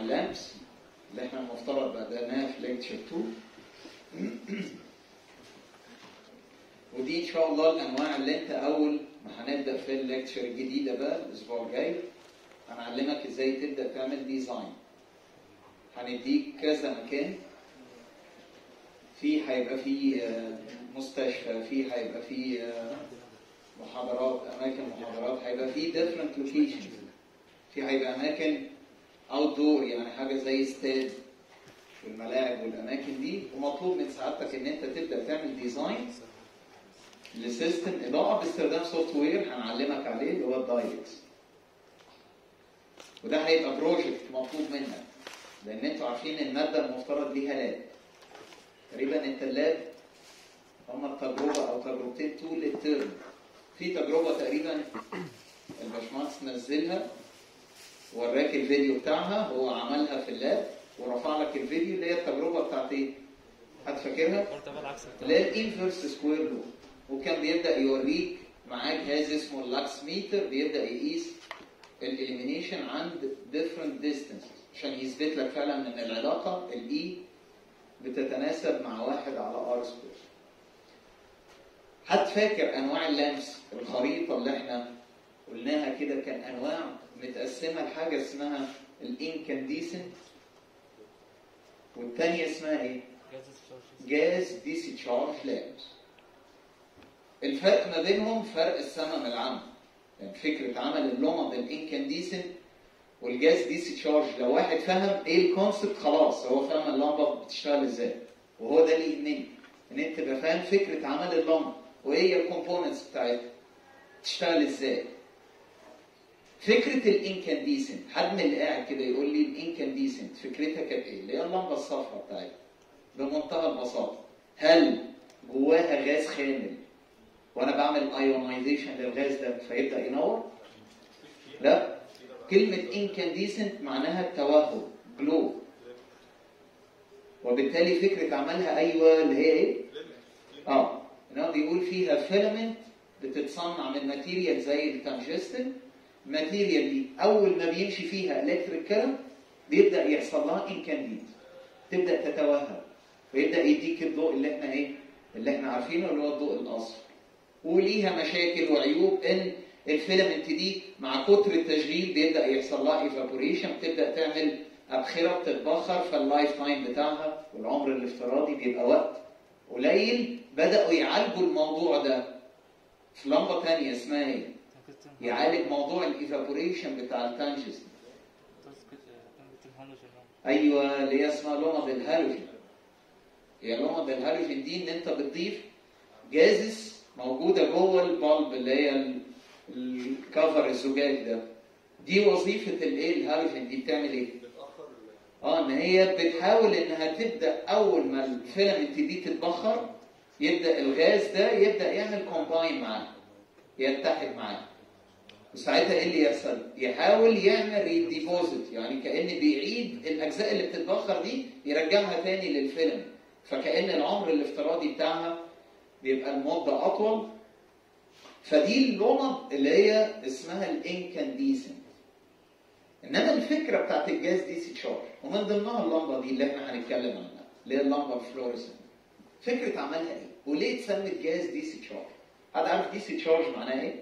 اللامس اللي احنا المفترض بدأناها في ليكتشر 2 ودي ان شاء الله الانواع اللي انت اول ما هنبدا في الليكتشر الجديده بقى الاسبوع الجاي هنعلمك ازاي تبدا تعمل ديزاين هنديك كذا مكان في هيبقى في آه، مستشفى في هيبقى في آه، محاضرات اماكن محاضرات هيبقى في different locations في هيبقى اماكن اوت دور يعني حاجه زي استاد والملاعب والاماكن دي ومطلوب من سعادتك ان انت تبدا تعمل ديزاين لسيستم اضاءه باستخدام سوفت وير هنعلمك عليه اللي هو الدايلكس وده هيبقى بروجكت مطلوب منك لان انتوا عارفين الماده المفترض ليها لاب تقريبا انت اللاب هما التجربه او تجربتين طول الترم في تجربه تقريبا الباشمهندس نزلها وراك الفيديو بتاعها هو عملها في اللاب ورفع لك الفيديو اللي هي التجربه بتاعت ايه؟ هتفكرها؟ قلت بقى العكس اللي هي الانفرس سكوير لو وكان بيبدا يوريك معاه جهاز اسمه اللاكس ميتر بيبدا يقيس الاليمينيشن عند different distances عشان يثبت لك فعلا ان العلاقه الاي بتتناسب مع واحد على ار سكوير حد فاكر انواع اللمس الخريطه اللي احنا قلناها كده كان انواع متقسمه لحاجه اسمها الانكانديسنت والثانيه اسمها ايه؟ جاز الشارجز جاز ديسيتشارج لامبس الفرق ما بينهم فرق السمم العام يعني فكرة عمل اللمض الانكانديسنت والجاز ديسيتشارج لو واحد فهم ايه الكونسبت خلاص هو فاهم اللمبة بتشتغل ازاي وهو ده اللي يهمني ان انت تبقى فاهم فكرة عمل اللمبة وايه هي الكومبوننتس بتاعتها تشتغل ازاي فكرة الانكانديسنت حد من اللي قاعد كده يقول لي الانكانديسنت فكرتها كانت ايه؟ اللي هي اللمبة الصفراء بتاعتها بمنتهى البساطة هل جواها غاز خامل وانا بعمل ايونايزيشن للغاز ده فيبدا ينور؟ لا كلمة incandescent معناها التوهج جلو وبالتالي فكرة عملها ايوه اللي هي ايه؟ اه ان هو بيقول فيها فيلامنت بتتصنع من ماتيريال زي التنجستن ماتيريال دي اول ما بيمشي فيها الكتريك كارنت بيبدا يحصل لها انكانديت تبدا تتوهج ويبدا يديك الضوء اللي احنا ايه اللي احنا عارفينه اللي هو الضوء الاصفر وليها مشاكل وعيوب ان الفيلامنت دي مع كتر التشغيل بيبدا يحصل لها ايفابوريشن بتبدا تعمل ابخره بتتبخر فاللايف تايم بتاعها والعمر الافتراضي بيبقى وقت قليل بداوا يعالجوا الموضوع ده في لمبه ثانيه اسمها ايه؟ يعالج موضوع الايفابوريشن بتاع التانجست ايوه اللي هي اسمها لمض الهالوجين هي لمض الهالوجين دي ان انت بتضيف جازس موجوده جوه البلب اللي هي ال- الكفر الزجاج ده دي وظيفه الايه الهالوجين دي بتعمل ايه؟ اه ان هي بتحاول انها تبدا اول ما الفيلامنت دي تتبخر يبدا الغاز ده يبدا يعمل كومباين معاه يتحد معاه وساعتها ايه اللي يحصل؟ يحاول يعمل ريديبوزيت يعني كان بيعيد الاجزاء اللي بتتبخر دي يرجعها تاني للفيلم فكان العمر الافتراضي بتاعها بيبقى المده اطول فدي اللمض اللي هي اسمها الانكانديسنت انما الفكره بتاعت الجاز دي تشارج ومن ضمنها اللمبه دي اللي احنا هنتكلم عنها اللي هي اللمبه الفلوريسنت فكره عملها ايه؟ وليه اتسمت جاز دي تشارج؟ حد عارف دي تشارج معناها ايه؟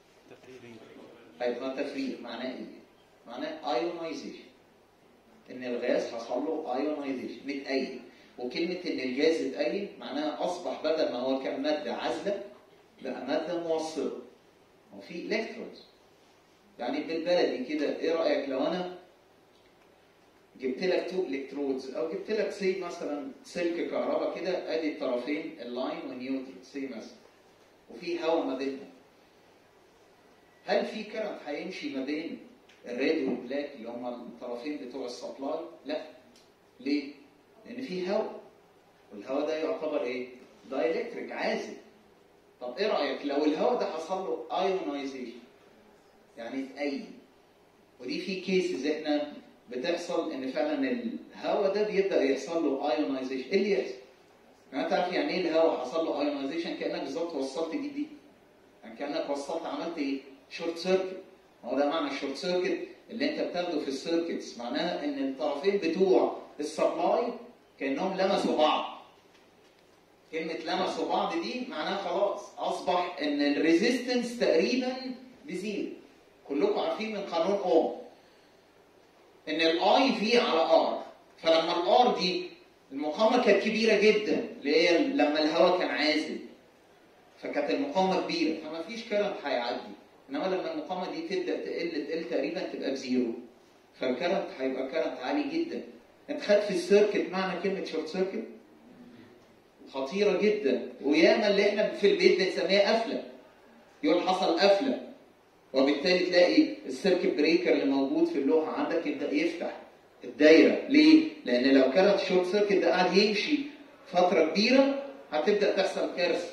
طيب ما تفريغ معناه ايه؟ معناه ايونايزيشن ان الغاز حصل له ايونايزيشن متأيد وكلمة ان الجاز اتأيد معناها اصبح بدل ما هو كان مادة عازلة بقى مادة موصلة وفي الكترونز يعني بالبلدي كده ايه رأيك لو انا جبت لك تو الكترودز او جبت لك سي مثلا سلك كهرباء كده ادي الطرفين اللاين والنيوترال سي مثلا وفي هواء ما بينهم هل في كرنت هيمشي ما بين الريد والبلاك اللي هم الطرفين بتوع السبلاي؟ لا. ليه؟ لأن في هواء والهواء ده يعتبر إيه؟ دايلكتريك عازل. طب إيه رأيك لو الهواء ده حصل له ايونايزيشن يعني اتأيد ودي في كيسز احنا بتحصل ان فعلا الهواء ده بيبدا يحصل له ايونايزيشن ايه اللي يحصل؟ يعني انت عارف يعني ايه الهواء حصل له ايونايزيشن كانك بالظبط وصلت دي دي يعني كانك وصلت عملت ايه؟ شورت سيركت هو ده معنى الشورت سيركت اللي انت بتاخده في السيركتس معناها ان الطرفين بتوع السبلاي كانهم لمسوا بعض كلمة لمسوا بعض دي معناها خلاص أصبح إن الريزيستنس تقريبا بزيرو. كلكم عارفين من قانون أوم إن الأي في على آر فلما الآر دي المقاومة كانت كبيرة جدا اللي هي لما الهواء كان عازل فكانت المقاومة كبيرة فما فيش كرنت هيعدي إنما لما المقاومة دي تبدأ تقل تقل تقريبا تبقى بزيرو فالكرنت هيبقى كرنت عالي جدا. أنت خدت في السيركت معنى كلمة شورت سيركت؟ خطيرة جدا وياما اللي احنا في البيت بنسميها قفلة يقول حصل قفلة وبالتالي تلاقي السيركت بريكر اللي موجود في اللوحة عندك يبدأ يفتح الدايرة ليه؟ لأن لو كانت شورت سيركت ده قاعد يمشي فترة كبيرة هتبدأ تحصل كارثة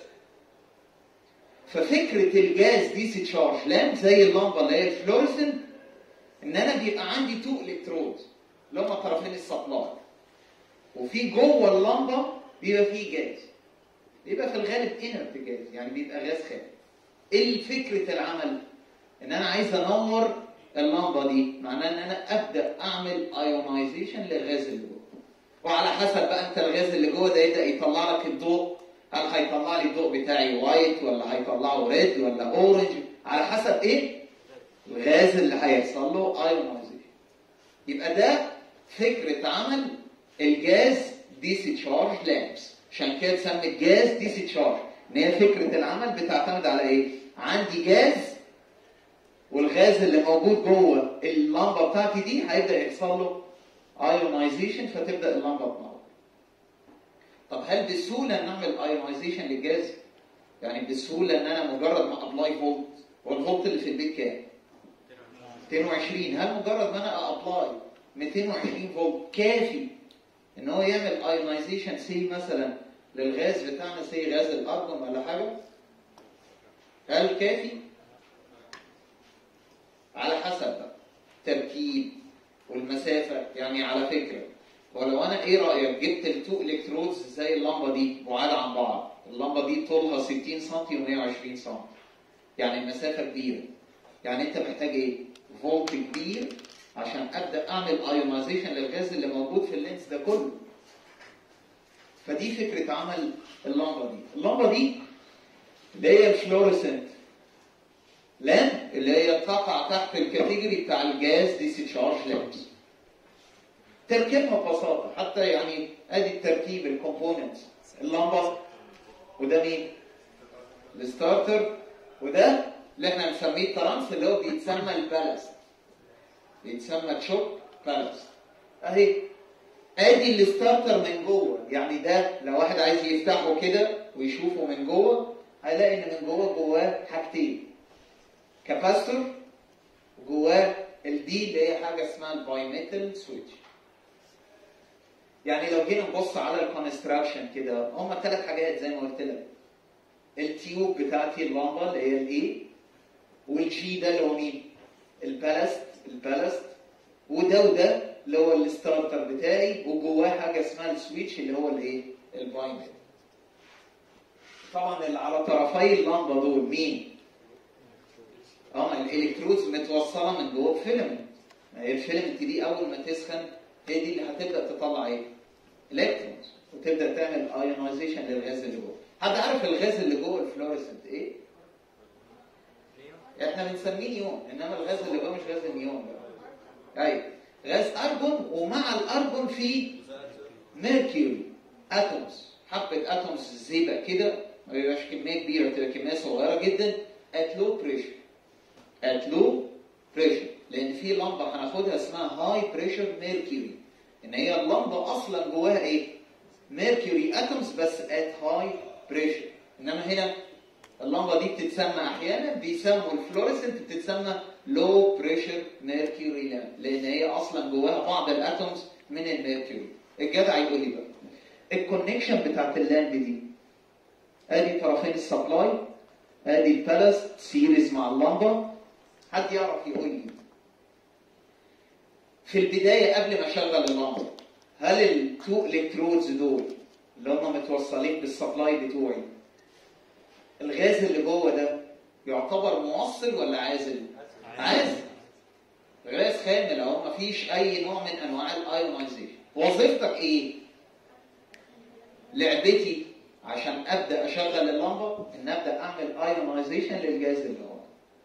ففكرة الجاز دي سي تشارج لامب زي اللمبة اللي هي الفلورسنت إن أنا بيبقى عندي تو إلكترود اللي هما طرفين السبلاي وفي جوه اللمبة بيبقى فيه جاز بيبقى في الغالب انرت جاز يعني بيبقى غاز خام ايه فكره العمل ان انا عايز انور اللمبه دي معناه ان انا ابدا اعمل ايونايزيشن للغاز اللي جوه وعلى حسب بقى انت الغاز اللي جوه ده يبدا يطلع لك الضوء هل هيطلع لي الضوء بتاعي وايت ولا هيطلعه ريد ولا اورنج على حسب ايه الغاز اللي هيحصل له ايونايزيشن يبقى ده فكره عمل الجاز دي سي تشارج لامبس عشان كده اتسمت جاز دي سي تشارج ان هي فكره العمل بتعتمد على ايه؟ عندي جاز والغاز اللي موجود جوه اللمبه بتاعتي دي هيبدا يحصل له ايونايزيشن فتبدا اللمبه تنور. طب هل بسهوله نعمل ايونايزيشن للجاز؟ يعني بسهوله ان انا مجرد ما ابلاي فولت والفولت اللي في البيت كام؟ 220 هل مجرد ما انا ابلاي 220 فولت كافي ان هو يعمل ايونايزيشن سي مثلا للغاز بتاعنا سي غاز الارجون ولا حاجه هل كافي على حسب بقى تركيب والمسافه يعني على فكره ولو انا ايه رايك جبت التو الكترودز زي اللمبه دي بعاد عن بعض اللمبه دي طولها 60 سم و120 سم يعني المسافه كبيره يعني انت محتاج ايه فولت كبير عشان ابدا اعمل ايونايزيشن للغاز اللي موجود في اللينس ده كله فدي فكره عمل اللمبه دي اللمبه دي اللي هي الفلوريسنت لامب اللي هي تقع تحت الكاتيجوري بتاع الجاز دي سي تشارج لامبس تركيبها ببساطه حتى يعني ادي التركيب الكومبوننتس اللمبه وده مين؟ الستارتر وده اللي احنا بنسميه الترانس اللي هو بيتسمى البالست بيتسمى تشوك بالانس اهي ادي الستارتر من جوه يعني ده لو واحد عايز يفتحه كده ويشوفه من جوه هيلاقي ان من جوه جواه حاجتين كاباستور جواه الدي اللي هي حاجه اسمها الباي ميتال سويتش يعني لو جينا نبص على الكونستراكشن كده هم ثلاث حاجات زي ما قلت لك التيوب بتاعتي اللمبه اللي هي الاي والجي ده اللي هو مين؟ البالست البالست وده وده اللي هو الستارتر بتاعي وجواه حاجه اسمها السويتش اللي هو الايه؟ الباينري. طبعا اللي على طرفي اللمبه دول مين؟ اه الالكترودز متوصله من جوه فيلمنت. هي الفيلمنت دي اول ما تسخن هي دي اللي هتبدا تطلع ايه؟ الكترونز وتبدا تعمل ايونايزيشن للغاز اللي جوه. حد عارف الغاز اللي جوه الفلوريسنت ايه؟ احنا بنسميه نيون انما الغاز اللي جوه مش غاز النيون ايوه غاز ارجون ومع الارجون في ميركوري اتومز حبه اتومز زيبق كده ما بيبقاش كميه كبيره بتبقى كميه صغيره جدا ات لو بريشر ات لو بريشر لان في لمبه هناخدها اسمها هاي بريشر ميركوري ان هي اللمبه اصلا جواها ايه؟ ميركوري اتومز بس ات هاي بريشر انما هنا اللمبه دي بتتسمى احيانا بيسموا الفلوريسنت بتتسمى لو بريشر ميركوري لامب لان هي اصلا جواها بعض الاتومز من الميركوري الجدع يقول لي بقى الكونكشن بتاعت اللامب دي ادي طرفين السبلاي ادي البالست سيريز مع اللمبه حد يعرف يقول لي في البدايه قبل ما اشغل اللمبه هل التو الكترودز دول اللي هم متوصلين بالسبلاي بتوعي الغاز اللي جوه ده يعتبر موصل ولا عازل؟ عازل غاز خامل اهو مفيش اي نوع من انواع الايونايزيشن وظيفتك ايه لعبتي عشان ابدا اشغل اللمبه ان ابدا اعمل ايونايزيشن للجهاز اللي هو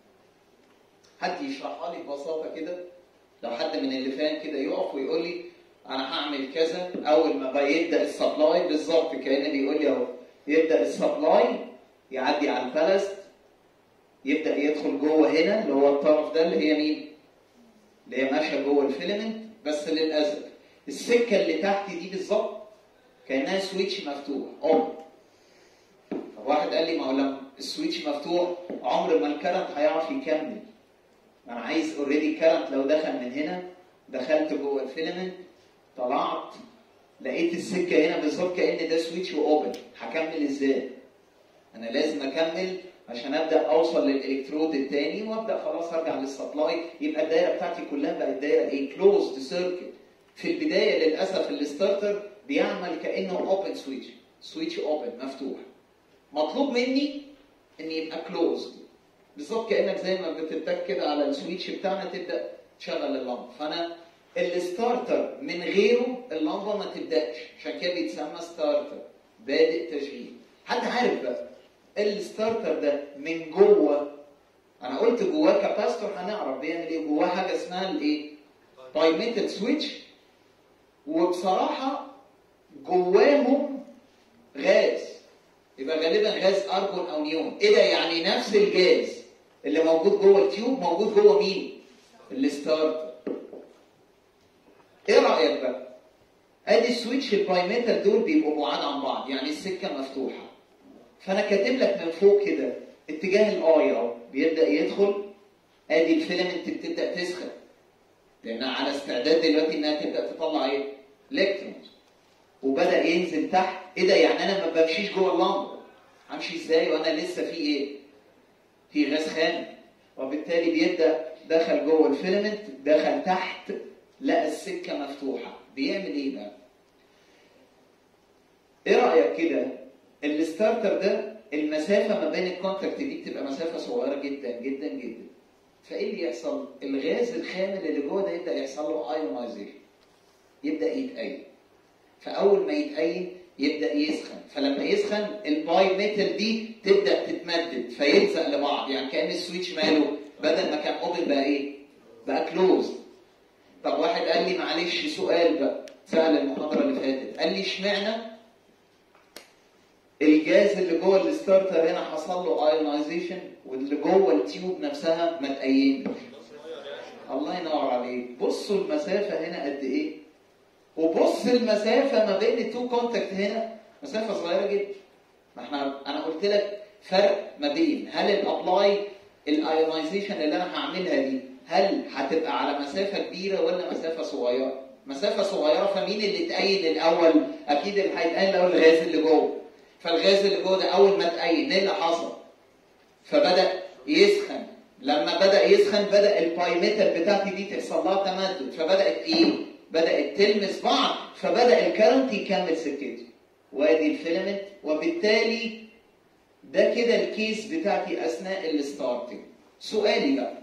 حد يشرحها لي ببساطه كده لو حد من اللي فاهم كده يقف ويقول لي انا هعمل كذا اول ما بيبدا السبلاي بالظبط كان بيقول لي اهو يبدا السبلاي يعدي على البلست يبدا يدخل جوه هنا اللي هو الطرف ده اللي هي مين؟ اللي هي ماشيه جوه الفيلمنت بس للاسف السكه اللي تحت دي بالظبط كانها سويتش مفتوح اوبن طب واحد قال لي ما هو لما السويتش مفتوح عمر ما الكرنت هيعرف يكمل ما انا عايز اوريدي كرنت لو دخل من هنا دخلت جوه الفيلمنت طلعت لقيت السكه هنا بالظبط كان ده سويتش واوبن هكمل ازاي؟ انا لازم اكمل عشان ابدا اوصل للالكترود الثاني وابدا خلاص ارجع للسبلاي يبقى الدايره بتاعتي كلها بقت دايره ايه؟ كلوزد سيركت في البدايه للاسف الستارتر بيعمل كانه اوبن سويتش سويتش اوبن مفتوح مطلوب مني ان يبقى كلوزد بالظبط كانك زي ما بتتك كده على السويتش بتاعنا تبدا تشغل اللمبه فانا الستارتر من غيره اللمبه ما تبداش عشان كده بيتسمى ستارتر بادئ تشغيل حد عارف بقى الستارتر ده من جوه انا قلت جواه كاباستور هنعرف بيعمل ايه جواه حاجه اسمها الايه بايميتد سويتش وبصراحه جواهم غاز يبقى غالبا غاز ارجون او نيون ايه ده يعني نفس الجاز اللي موجود جوه التيوب موجود جوه مين الستارتر ايه رايك بقى ادي السويتش البايميتال دول بيبقوا بعاد عن بعض يعني السكه مفتوحه فانا كاتب لك من فوق كده اتجاه الاي اهو بيبدا يدخل ادي الفيلمنت بتبدا تسخن لانها على استعداد دلوقتي انها تبدا تطلع ايه؟ الكترونز وبدا ينزل تحت ايه ده يعني انا ما بمشيش جوه اللمبه همشي ازاي وانا لسه في ايه؟ في غاز خام وبالتالي بيبدا دخل جوه الفيلمنت دخل تحت لقى السكه مفتوحه بيعمل ايه بقى؟ ايه رايك كده الستارتر ده المسافه ما بين الكونتاكت دي بتبقى مسافه صغيره جدا جدا جدا فايه اللي يحصل؟ الغاز الخامل اللي جوه ده يبدا يحصل له ايونايزيشن يبدا يتأين فاول ما يتأين يبدا يسخن فلما يسخن الباي ميتال دي تبدا تتمدد فيلزق لبعض يعني كان السويتش ماله بدل ما كان اوبن بقى ايه؟ بقى كلوز طب واحد قال لي معلش سؤال بقى سأل المحاضره اللي فاتت قال لي اشمعنى الجاز اللي جوه الستارتر هنا حصل له ايونايزيشن واللي جوه التيوب نفسها ما تأينش الله ينور عليك بصوا المسافه هنا قد ايه وبص المسافه ما بين التو كونتاكت هنا مسافه صغيره جدا ما احنا انا قلت لك فرق ما بين هل الابلاي الايونايزيشن اللي انا هعملها دي هل هتبقى على مسافه كبيره ولا مسافه صغيره مسافه صغيره فمين اللي اتأيد الاول اكيد اللي هيتأيد الاول الغاز اللي جوه فالغاز اللي جوه ده اول ما اتأيد ايه اللي حصل فبدا يسخن لما بدا يسخن بدا البايميتال بتاعتي دي تحصل لها تمدد فبدات ايه بدات تلمس بعض فبدا الكرنت يكمل سكته وادي الفيلمنت وبالتالي ده كده الكيس بتاعتي اثناء الستارتنج سؤالي بقى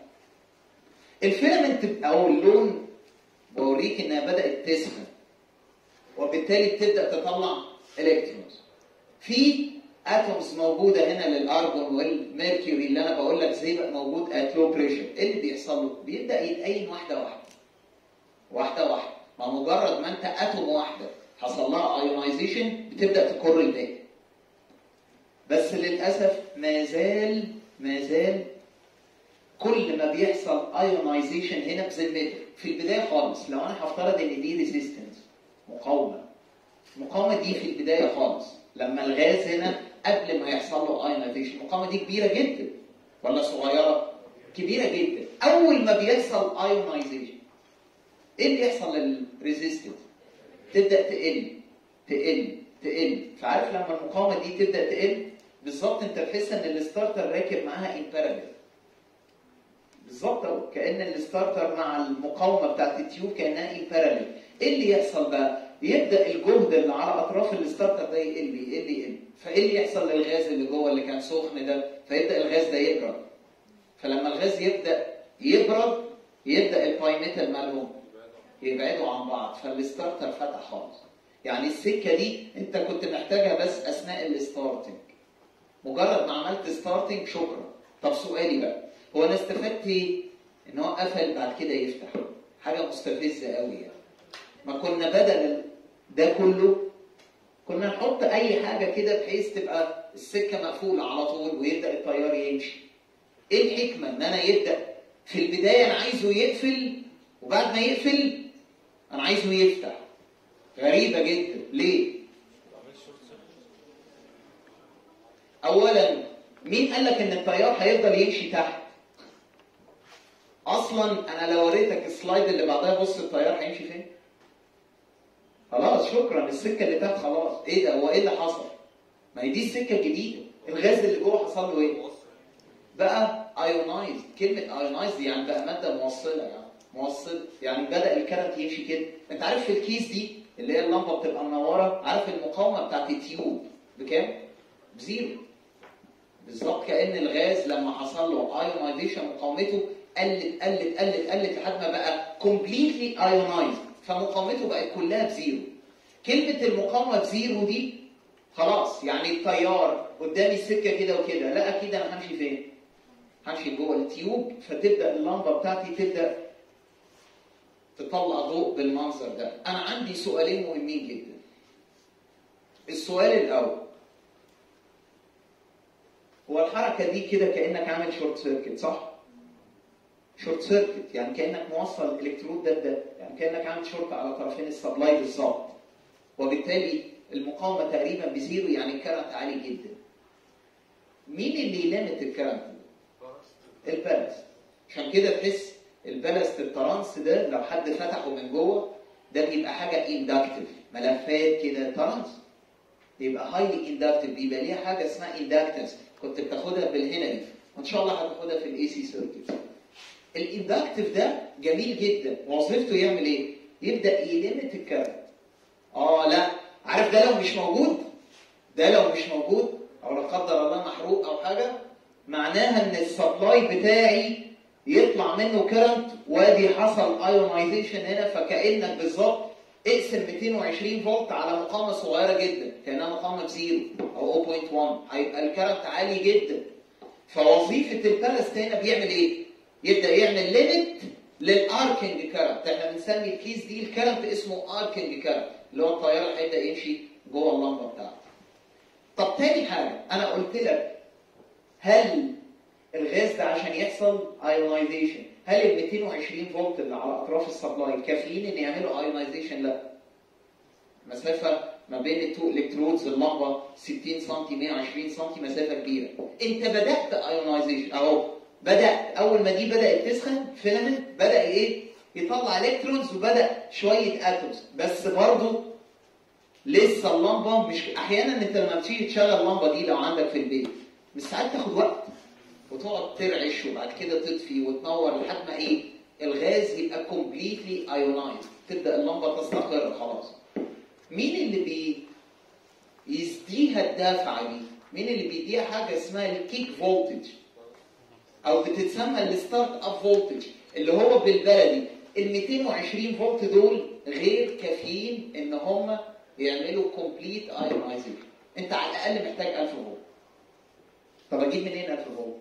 الفيلمنت او اللون بوريك انها بدات تسخن وبالتالي بتبدا تطلع الكترونز في اتومز موجوده هنا للارجون والميركوري اللي انا بقول لك زي بقى موجود ات لو بريشر ايه اللي بيحصل له؟ بيبدا يتأين واحده واحده واحده واحده ما مجرد ما انت اتوم واحده حصل لها ايونايزيشن بتبدا تكر الباقي بس للاسف ما زال ما زال كل ما بيحصل ايونايزيشن هنا بذمتك في البدايه خالص لو انا هفترض ان دي ريزيستنس مقاومه المقاومه دي في البدايه خالص لما الغاز هنا قبل ما يحصل له ايونايزيشن المقاومه دي كبيره جدا ولا صغيره؟ كبيره جدا اول ما بيحصل ايونايزيشن ايه اللي يحصل للريزيستنس؟ تبدا تقل تقل تقل فعارف لما المقاومه دي تبدا تقل بالظبط انت تحس ان الستارتر راكب معاها ان باراليل بالظبط اهو كان الستارتر مع المقاومه بتاعت التيوب كانها ان باراليل ايه اللي يحصل بقى؟ يبدا الجهد اللي على اطراف الستارتر ده يقل يقل يقل فايه اللي يحصل للغاز اللي جوه اللي كان سخن ده؟ فيبدا الغاز ده يبرد فلما الغاز يبدا يبرد يبدا الباي ميتال مالهم يبعدوا عن بعض فالستارتر فتح خالص يعني السكه دي انت كنت محتاجها بس اثناء الستارتنج مجرد ما عملت ستارتنج شكرا طب سؤالي بقى هو انا استفدت ايه ان هو قفل بعد كده يفتح حاجه مستفزه قوي يعني ما كنا بدل ده كله كنا نحط اي حاجه كده بحيث تبقى السكه مقفوله على طول ويبدا التيار يمشي ايه الحكمه ان انا يبدا في البدايه انا عايزه يقفل وبعد ما يقفل انا عايزه يفتح غريبه جدا ليه اولا مين قال لك ان التيار هيفضل يمشي تحت اصلا انا لو وريتك السلايد اللي بعدها بص التيار هيمشي فين خلاص شكرا السكه اللي تحت خلاص ايه ده هو ايه اللي حصل ما هي دي السكه الجديده الغاز اللي جوه حصل له ايه بقى ايونايز كلمه ايونايز دي يعني بقى ماده موصله يعني موصل يعني بدا الكرنت يمشي كده انت عارف في الكيس دي اللي هي اللمبه بتبقى منوره عارف المقاومه بتاعت التيوب بكام بزيرو بالظبط كان الغاز لما حصل له ايونايزيشن مقاومته قلت قلت قلت قلت لحد ما بقى كومبليتلي ايونايز فمقاومته بقت كلها بزيرو كلمه المقاومه بزيرو دي خلاص يعني التيار قدامي السكه كده وكده لا اكيد انا همشي فين همشي جوه التيوب فتبدا اللمبه بتاعتي تبدا تطلع ضوء بالمنظر ده انا عندي سؤالين مهمين جدا السؤال الاول هو الحركه دي كده كانك عامل شورت سيركت صح شورت سيركت يعني كانك موصل الالكترود ده بده يعني كانك عامل شورت على طرفين السبلاي بالظبط وبالتالي المقاومه تقريبا بزيرو يعني الكرنت عالي جدا مين اللي يلمت الكرنت البالست عشان كده تحس البالست الترانس ده لو حد فتحه من جوه ده بيبقى حاجه اندكتيف ملفات كده ترانس يبقى هايلي اندكتيف بيبقى ليها حاجه اسمها اندكتنس كنت بتاخدها بالهنري وان شاء الله هتاخدها في الاي سي سيركت الاندكتيف ده جميل جدا وظيفته يعمل ايه؟ يبدا يلمت الكرنت اه لا عارف ده لو مش موجود ده لو مش موجود او لا قدر الله محروق او حاجه معناها ان السبلاي بتاعي يطلع منه كرنت وادي حصل ايونايزيشن هنا فكانك بالظبط اقسم 220 فولت على مقاومه صغيره جدا كانها مقاومه بزيرو او 0.1 هيبقى الكرنت عالي جدا فوظيفه البالست هنا بيعمل ايه؟ يبدا يعمل ليميت للاركنج كرنت احنا بنسمي الكيس دي الكرنت اسمه اركنج كرنت اللي هو التيار اللي هيبدا يمشي جوه اللمبه بتاعته طب تاني حاجه انا قلت لك هل الغاز ده عشان يحصل ايونايزيشن هل ال 220 فولت اللي على اطراف السبلاي كافيين ان يعملوا ايونايزيشن لا مسافه ما بين التو الكترودز اللمبه 60 سم 120 سم مسافه كبيره انت بدات ايونايزيشن اهو بدات اول ما دي بدات تسخن فيلامنت بدا ايه يطلع الكترونز وبدا شويه اتومز بس برضه لسه اللمبه مش احيانا انت لما بتيجي تشغل اللمبه دي لو عندك في البيت مش ساعات تاخد وقت وتقعد ترعش وبعد كده تطفي وتنور لحد ما ايه الغاز يبقى كومبليتلي ايونايز تبدا اللمبه تستقر خلاص مين اللي بي يديها الدافعه دي مين اللي بيديها حاجه اسمها الكيك فولتج او بتتسمى الستارت اب فولتج اللي هو بالبلدي ال 220 فولت دول غير كافيين ان هم يعملوا كومبليت ايونايزيشن انت على الاقل محتاج 1000 فولت طب اجيب منين 1000 فولت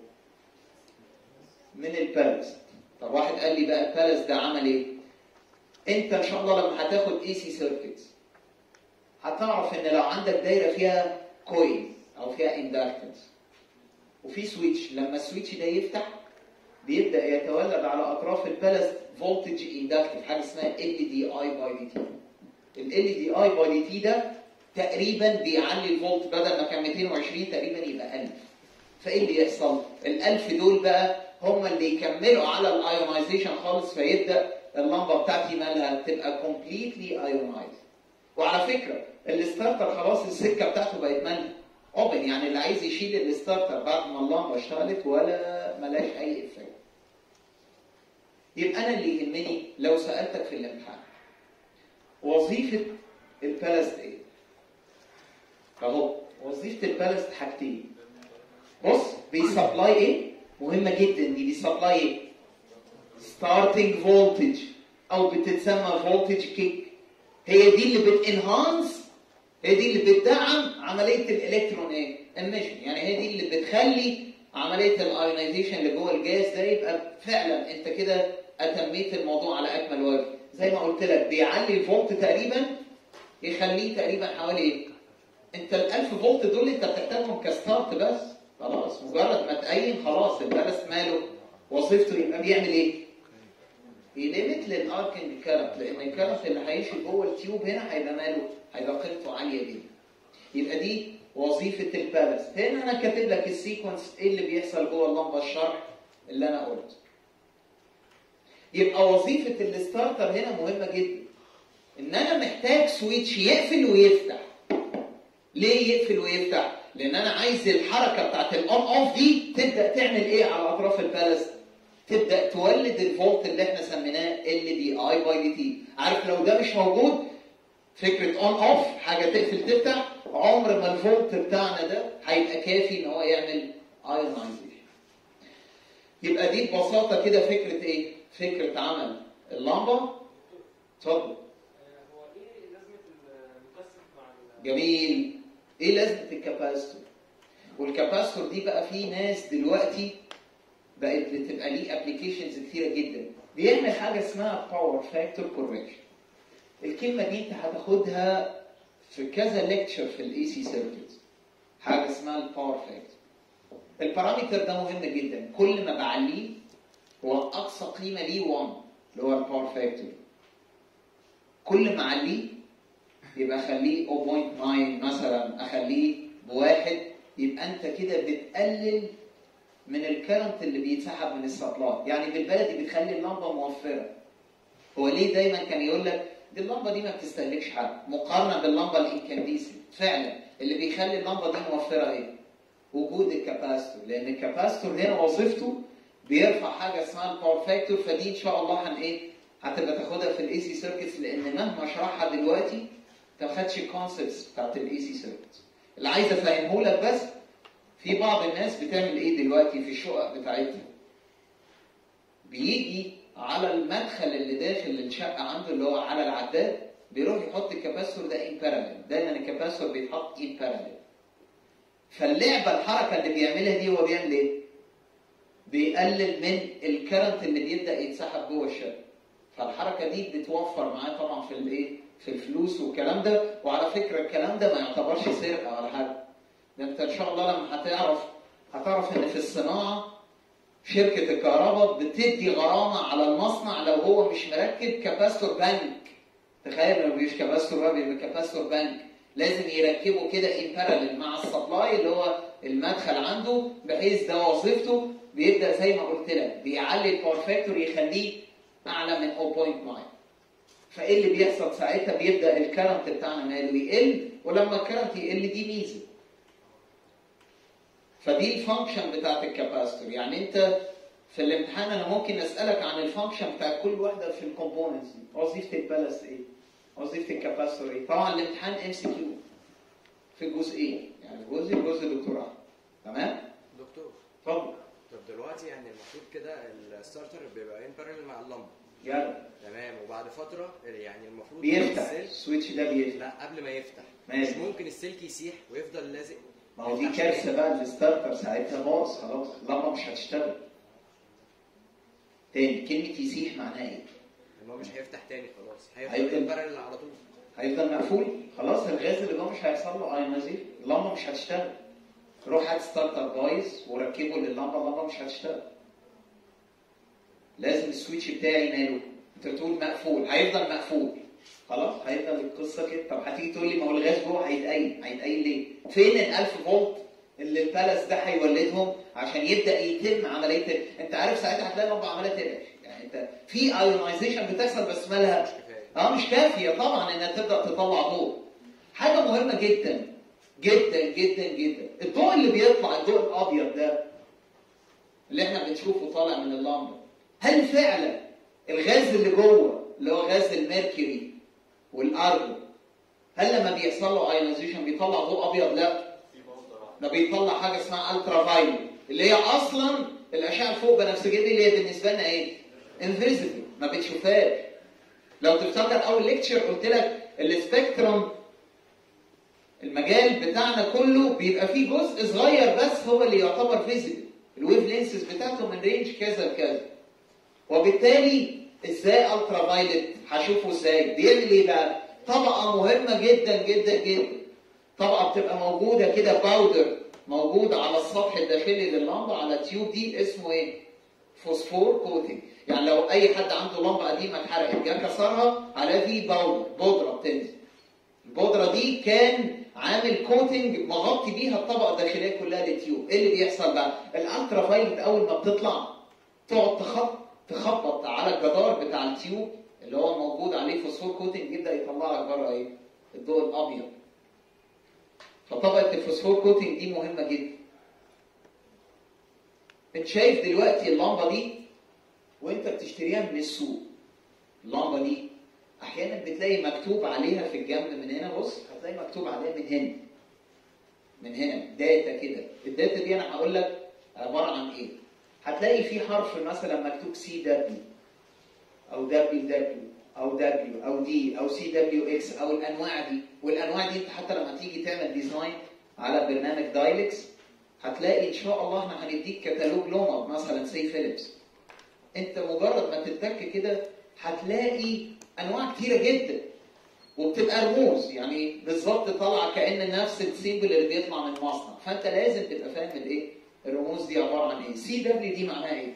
من البالست طب واحد قال لي بقى البالست ده عمل ايه انت ان شاء الله لما هتاخد اي سي سيركتس هتعرف ان لو عندك دايره فيها كويل او فيها اندكتنس وفي سويتش لما السويتش ده يفتح بيبدا يتولد على اطراف البالست فولتج اندكتيف حاجه اسمها ال دي اي باي دي تي ال دي اي باي دي تي ده تقريبا بيعلي الفولت بدل ما كان 220 تقريبا يبقى 1000 فايه اللي يحصل؟ ال 1000 دول بقى هم اللي يكملوا على الايونايزيشن خالص فيبدا اللمبه بتاعتي مالها تبقى كومبليتلي ايونايز وعلى فكره الستارتر خلاص السكه بتاعته بقت مالها اوبن يعني اللي عايز يشيل الستارتر بعد ما اللمبه اشتغلت ولا ملاش اي افكت يبقى انا اللي يهمني لو سالتك في الامتحان وظيفه البالست ايه؟ اهو وظيفه البالست حاجتين بص بيسبلاي ايه؟ مهمه جدا دي بيسبلاي ايه؟ ستارتنج فولتج او بتتسمى فولتج كيك هي دي اللي بتنهانس هي دي اللي بتدعم عمليه الالكترون ايه emission يعني هي دي اللي بتخلي عمليه الايونيزيشن اللي جوه الجاز ده يبقى فعلا انت كده اتميت الموضوع على اكمل وجه زي ما قلت لك بيعلي الفولت تقريبا يخليه تقريبا حوالي ايه انت ال 1000 فولت دول انت بتحتاجهم كستارت بس خلاص مجرد ما تقيم خلاص البلس ماله وظيفته يبقى بيعمل ايه؟ يليمت للاركنج كارنت لان الكارنت اللي هيمشي جوه التيوب هنا هيبقى ماله؟ هيبقى قيمته عاليه جدا. يبقى دي وظيفه البالس هنا انا كاتب لك السيكونس ايه اللي بيحصل جوه اللمبه الشرح اللي انا قلته. يبقى وظيفه الستارتر هنا مهمه جدا. ان انا محتاج سويتش يقفل ويفتح. ليه يقفل ويفتح؟ لان انا عايز الحركه بتاعت الاون اوف دي تبدا تعمل ايه على اطراف البالست؟ تبدا تولد الفولت اللي احنا سميناه ال دي اي باي دي تي عارف لو ده مش موجود فكره اون اوف حاجه تقفل تفتح عمر ما الفولت بتاعنا ده هيبقى كافي ان هو يعمل ايونايزيشن يبقى دي ببساطه كده فكره ايه فكره عمل اللمبه اتفضل هو ايه لازمه المكثف مع ال- جميل ايه لازمه الكاباستور والكاباستور دي بقى في ناس دلوقتي بقت بتبقى ليه ابلكيشنز كتيره جدا بيعمل حاجه اسمها باور فاكتور كوركشن الكلمه دي انت هتاخدها في كذا ليكتشر في الاي سي سيركتس حاجه اسمها الباور فاكتور البارامتر ده مهم جدا كل ما بعليه هو اقصى قيمه ليه 1 اللي هو الباور فاكتور كل ما اعليه يبقى اخليه 0.9 مثلا اخليه بواحد يبقى انت كده بتقلل من الكرنت اللي بيتسحب من السبلاي يعني بالبلدي بتخلي اللمبه موفره هو ليه دايما كان يقول لك دي اللمبه دي ما بتستهلكش حاجه مقارنه باللمبه الانكانديسنت فعلا اللي بيخلي اللمبه دي موفره ايه وجود الكاباستور لان الكاباستور هنا وظيفته بيرفع حاجه اسمها الباور فاكتور فدي ان شاء الله هن ايه هتبقى تاخدها في الاي سي سيركتس لان مهما اشرحها دلوقتي انت ما خدش الكونسبتس بتاعت الاي سي سيركتس اللي عايز افهمه لك بس في بعض الناس بتعمل ايه دلوقتي في الشقق بتاعتها بيجي على المدخل اللي داخل الشقه عنده اللي هو على العداد بيروح يحط الكاباستور ده ان باراليل دايما الكاباستور بيتحط ان باراليل فاللعبه الحركه اللي بيعملها دي هو بيعمل ايه؟ بيقلل من الكرنت اللي بيبدا يتسحب جوه الشقه فالحركه دي بتوفر معاه طبعا في الايه؟ في الفلوس والكلام ده وعلى فكره الكلام ده ما يعتبرش سرقه ولا حاجه ده انت ان شاء الله لما هتعرف هتعرف ان في الصناعه شركه الكهرباء بتدي غرامه على المصنع لو هو مش مركب كاباستور بنك تخيل لو مش كاباستور بقى بيبقى كاباستور بنك لازم يركبه كده ان باراليل مع السبلاي اللي هو المدخل عنده بحيث ده وظيفته بيبدا زي ما قلت لك بيعلي الباور فاكتور يخليه اعلى من 0.9 فايه اللي بيحصل ساعتها بيبدا الكرنت بتاعنا ماله يقل ولما الكرنت يقل دي ميزه فدي الفانكشن بتاعت الكاباستور يعني انت في الامتحان انا ممكن اسالك عن الفانكشن بتاع كل واحده في الكومبوننتس دي وظيفه البالست ايه وظيفه الكاباستور ايه طبعا الامتحان ام سي كيو في الجزئين يعني جزء جزء دكتوراه تمام دكتور اتفضل طب دلوقتي يعني المفروض كده الستارتر بيبقى ان بارallel مع اللمبه يلا تمام وبعد فتره يعني المفروض بيفتح السلك السويتش ده بيفتح لا قبل ما يفتح ماشي. مش ممكن السلك يسيح ويفضل لازق ما هو دي كارثه بقى الستارتر ساعتها باظ خلاص اللمبه مش هتشتغل تاني كلمه يسيح معناها ايه؟ ان هو مش هيفتح تاني خلاص هيفضل- هيفضل ان بارallel على طول هيفضل مقفول خلاص الغاز اللي جوه مش هيحصل له ايونيزيشن اللمبه مش هتشتغل روح هات ستارتر بايظ وركبه لللمبه اللمبه مش هتشتغل لازم السويتش بتاعي ماله انت بتقول مقفول هيفضل مقفول خلاص هيفضل القصه كده طب هتيجي تقول لي ما هو الغاز جوه هيتقيم هيتقيم ليه؟ فين ال 1000 فولت اللي البالس ده هيولدهم عشان يبدا يتم عمليه ال- انت عارف ساعتها هتلاقي اللمبه عماله ترعش يعني انت في ايونيزيشن بتحصل بس مالها مش كفايه اه مش كافيه طبعا انها تبدا تطلع ضوء حاجه مهمه جدا جدا جدا جدا الضوء اللي بيطلع الضوء الابيض ده اللي احنا بنشوفه طالع من اللمبه هل فعلا الغاز اللي جوه اللي هو غاز الميركوري والارجون هل لما بيحصل له ايونيزيشن بيطلع ضوء ابيض لا ده بيطلع حاجه اسمها الترا فايلوت اللي هي اصلا الاشعه الفوق بنفسجيه دي اللي هي بالنسبه لنا ايه انفيزبل ما بتشوفهاش لو تفتكر اول ليكتشر قلت لك السبيكترم المجال بتاعنا كله بيبقى فيه جزء صغير بس هو اللي يعتبر فيزيبل الويف لينسز بتاعته من رينج كذا لكذا وبالتالي ازاي الترا فايلت هشوفه ازاي بيعمل ايه بقى طبقه مهمه جدا جدا جدا طبقه بتبقى موجوده كده باودر موجود على السطح الداخلي لللمبه على التيوب دي اسمه ايه فوسفور كوتنج يعني لو اي حد عنده لمبه قديمه اتحرقت جه كسرها على في باودر بودره بتنزل البودره دي كان عامل كوتنج مغطي بيها الطبقه الداخليه كلها للتيوب ايه اللي بيحصل بقى الالترا فايلت اول ما بتطلع تقعد تخبط تخبط على الجدار بتاع التيوب اللي هو موجود عليه فوسفور كوتنج يبدا يطلع لك بره ايه الضوء الابيض فطبقه الفوسفور كوتنج دي مهمه جدا انت شايف دلوقتي اللمبه دي وانت بتشتريها من السوق اللمبه دي احيانا بتلاقي مكتوب عليها في الجنب من هنا بص هتلاقي مكتوب عليها من هنا من هنا داتا كده الداتا دي انا هقول لك عباره عن ايه هتلاقي في حرف مثلا مكتوب سي دبليو او دبليو دبليو او دبليو او دي او سي دبليو اكس او الانواع دي والانواع دي انت حتى لما تيجي تعمل ديزاين على برنامج دايلكس هتلاقي ان شاء الله احنا هنديك كتالوج لومر مثلا سي فيليبس انت مجرد ما تتك كده هتلاقي انواع كتيره جدا وبتبقى رموز يعني بالظبط طالعه كان نفس السيمبل اللي بيطلع من المصنع فانت لازم تبقى فاهم الايه الرموز دي عباره عن ايه سي دبليو دي معناها ايه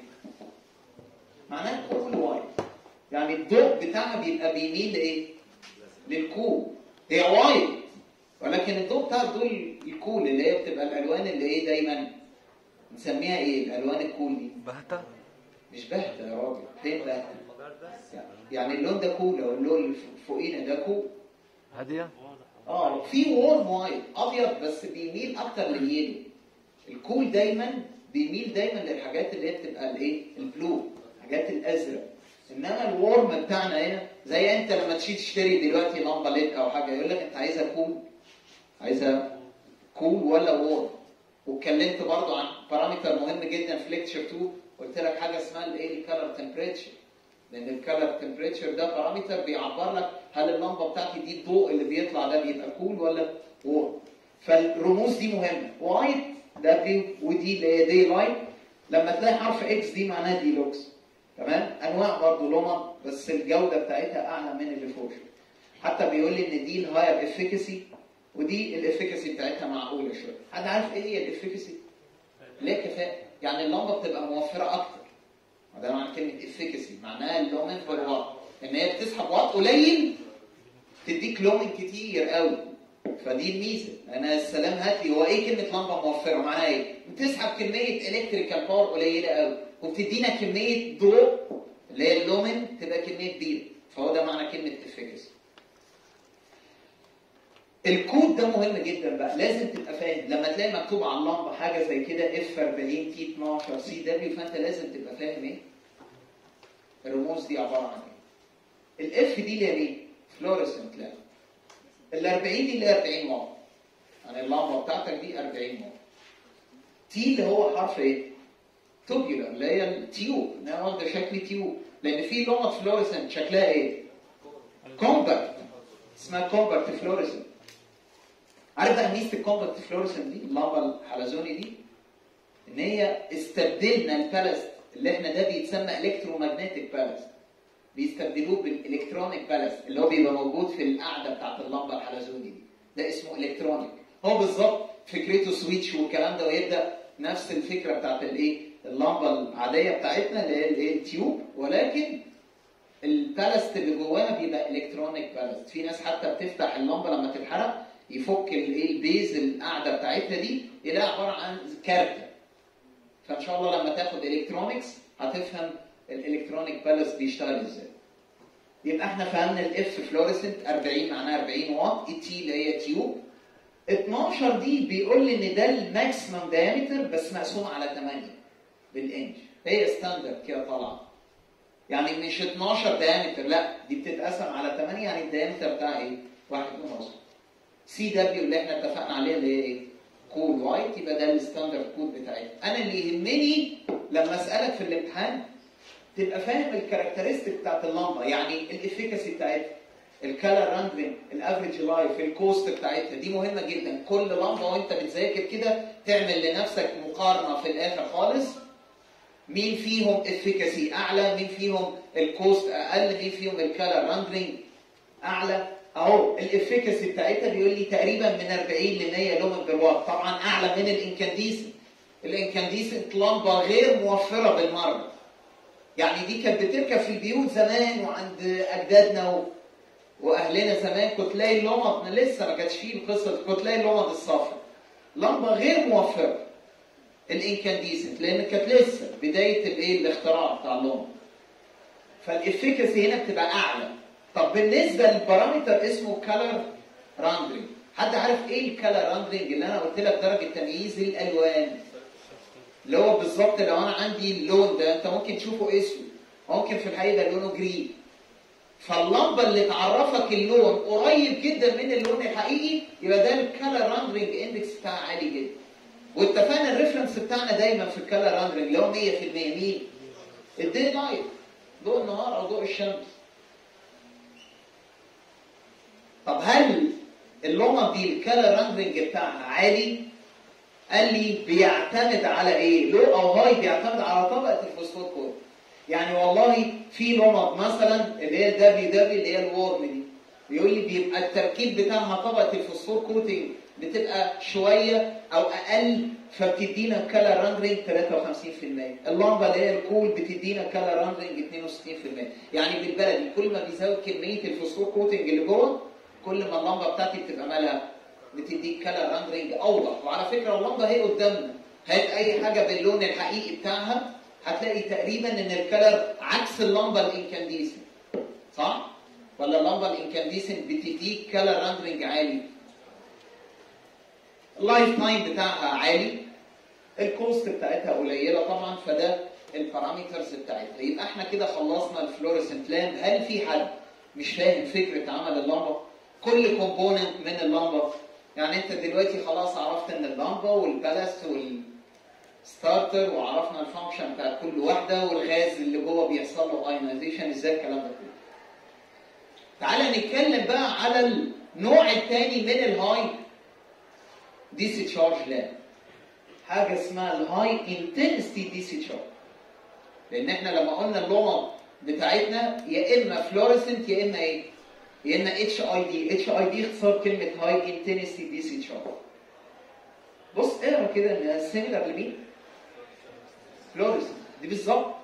معناها كول وايت يعني الضوء بتاعها بيبقى بيميل لايه للكول هي وايت ولكن الضوء بتاع الضوء الكول اللي هي بتبقى الالوان اللي ايه دايما نسميها ايه الالوان الكول دي بهتة مش بهتة يا راجل فين بهتة يعني اللون ده كول او اللون اللي فوقينا ده كول هادية اه في وورم وايت ابيض بس بيميل اكتر لليلو الكول دايما بيميل دايما للحاجات اللي هي بتبقى الايه البلو الحاجات الازرق انما الورم بتاعنا هنا زي انت لما تشي تشتري دلوقتي لمبه ليد او حاجه يقول لك انت عايزها كول عايزها كول ولا وورم واتكلمت برضو عن بارامتر مهم جدا في ليكتشر 2 قلت لك حاجه اسمها الايه الكالر تمبريتشر لان الكالر تمبريتشر ده بارامتر بيعبر لك هل اللمبه بتاعتي دي الضوء اللي بيطلع ده بيبقى كول ولا وورم فالرموز دي مهمه وايت دبليو ودي اللي هي دي لايت لما تلاقي حرف اكس دي معناها دي لوكس تمام انواع برضه لومن بس الجوده بتاعتها اعلى من اللي فوق شويه حتى بيقول لي ان دي الهاير افيكاسي ودي الافيكاسي بتاعتها معقوله شويه حد عارف ايه هي الافيكاسي ليه كفاءه يعني اللمبه بتبقى موفره اكتر وده معنى كلمه افيكاسي معناها اللومن بير وات ان هي بتسحب وات قليل تديك لومن كتير قوي فدي الميزه انا السلام هات لي هو ايه كلمه لمبه موفره معناها ايه بتسحب كميه الكتريكال باور قليله قوي وبتدينا كميه ضوء اللي هي اللومن تبقى كميه كبيره فهو ده معنى كلمه افيكاسي الكود ده مهم جدا بقى لازم تبقى فاهم لما تلاقي مكتوب على اللمبه حاجه زي كده اف 40 تي 12 سي دبليو فانت لازم تبقى فاهم ايه الرموز دي عباره عن ايه الاف دي اللي هي ايه فلوريسنت لامب ال 40 دي اللي هي 40 واط يعني اللمبه بتاعتك دي 40 واط تي اللي هو حرف ايه توبيولار اللي هي التيوب انها واخده شكل تيوب لان في لمبه فلوريسنت شكلها ايه كومباكت اسمها كومباكت فلوريسنت عارف بقى ميزه الكومباكت فلوريسنت دي اللمبه الحلزوني دي ان هي استبدلنا البالست اللي احنا ده بيتسمى الكترومagnetic بالست بيستبدلوه بالالكترونيك بالست اللي هو بيبقى موجود في القاعده بتاعت اللمبه الحلزوني دي ده اسمه الكترونيك هو بالظبط فكرته سويتش والكلام ده ويبدا نفس الفكره بتاعت الايه اللمبه العاديه بتاعتنا اللي هي الايه التيوب ولكن البالست اللي جواها بيبقى الكترونيك بالست في ناس حتى بتفتح اللمبه لما تتحرق يفك الايه البيز القاعده بتاعتها دي يلاقي عباره عن كارته فان شاء الله لما تاخد الكترونكس هتفهم الالكترونيك بالست بيشتغل ازاي يبقى احنا فهمنا الاف فلوريسنت 40 معناها 40 واط التي اللي هي تيوب 12 دي بيقول لي ان ده الماكسيمم دايمتر بس مقسوم على 8 بالانش هي ستاندرد كده طالعه يعني مش 12 دايمتر لا دي بتتقسم على 8 يعني الدايمتر بتاعها ايه؟ واحد ونص سي دبليو اللي احنا اتفقنا عليها اللي هي ايه؟ كول وايت يبقى ده الستاندرد كود بتاعتنا انا اللي يهمني لما اسالك في الامتحان تبقى فاهم الكاركترستيك بتاعت اللمبه يعني الافيكاسي بتاعتها الكالر راندرنج الافريج لايف الكوست بتاعتها دي مهمه جدا كل لمبه وانت بتذاكر كده تعمل لنفسك مقارنه في الاخر خالص مين فيهم افيكاسي اعلى مين فيهم الكوست اقل مين فيهم الكالر راندرنج اعلى اهو الافيكاسي بتاعتها بيقول لي تقريبا من 40 ل 100 لومن بالوات طبعا اعلى من الانكانديسنت الانكانديسنت لمبه غير موفره بالمره يعني دي كانت بتركب في البيوت زمان وعند اجدادنا و... واهلنا زمان كنت تلاقي اللمض لسه ما كانتش فيه القصه دي كنت تلاقي اللمض الصفراء لمبه غير موفره الانكانديسنت لان كانت لسه بدايه الايه الاختراع بتاع اللمبه فالافيكاسي هنا بتبقى اعلى طب بالنسبه للبارامتر اسمه كالر راندرنج حد عارف ايه الكالر راندرنج اللي انا قلت لك درجه تمييز الالوان اللي هو بالظبط لو انا عندي اللون ده انت ممكن تشوفه اسود ممكن في الحقيقه لونه جرين فاللمبه اللي تعرفك اللون قريب جدا من اللون الحقيقي يبقى ده الكالر راندرنج اندكس بتاعها عالي جدا واتفقنا الريفرنس بتاعنا دايما في الكالر راندرنج اللي هو 100% مين؟ الدي لايت ضوء النهار او ضوء الشمس طب هل اللمبه دي الكالر راندرنج بتاعها عالي؟ قال لي بيعتمد على ايه؟ لو او هاي بيعتمد على طبقه الفوسفور كود. يعني والله في لمض مثلا اللي هي دبليو دبليو اللي هي الورم دي بيقول لي بيبقى التركيب بتاعها طبقه الفوسفور كوتنج بتبقى شويه او اقل فبتدينا كالر راندرنج 53% اللمبه اللي هي الكول بتدينا كالر راندرنج 62% يعني بالبلدي كل ما بيزود كميه الفوسفور كوتنج اللي جوه كل ما اللمبه بتاعتي بتبقى مالها بتديك كالر راندرنج اوضح وعلى فكره اللمبه هي قدامنا هات اي حاجه باللون الحقيقي بتاعها هتلاقي تقريبا ان الكالر عكس اللمبه الانكانديسنت صح ولا اللمبه الانكانديسنت بتديك كالر راندرنج عالي اللايف تايم بتاعها عالي الكوست بتاعتها قليله طبعا فده البارامترز بتاعتها يبقى احنا كده خلصنا الفلوريسنت لامب هل في حد مش فاهم فكره عمل اللمبه كل كومبوننت من اللمبه يعني انت دلوقتي خلاص عرفت ان اللمبه والبالست والستارتر وعرفنا الفانكشن بتاع كل واحده والغاز اللي جوه بيحصل له ايونايزيشن ازاي الكلام ده كله تعالى نتكلم بقى على النوع الثاني من الهاي دي سي تشارج لاب حاجه اسمها الهاي انتنستي دي سي تشارج لان احنا لما قلنا اللمبه بتاعتنا يا اما فلوريسنت يا اما ايه يا اما اتش اي دي اتش اي دي اختصار كلمه هاي انتنسي دي سي تشارج بص اقرا كده انها سيميلر لمين فلوريسنت دي بالظبط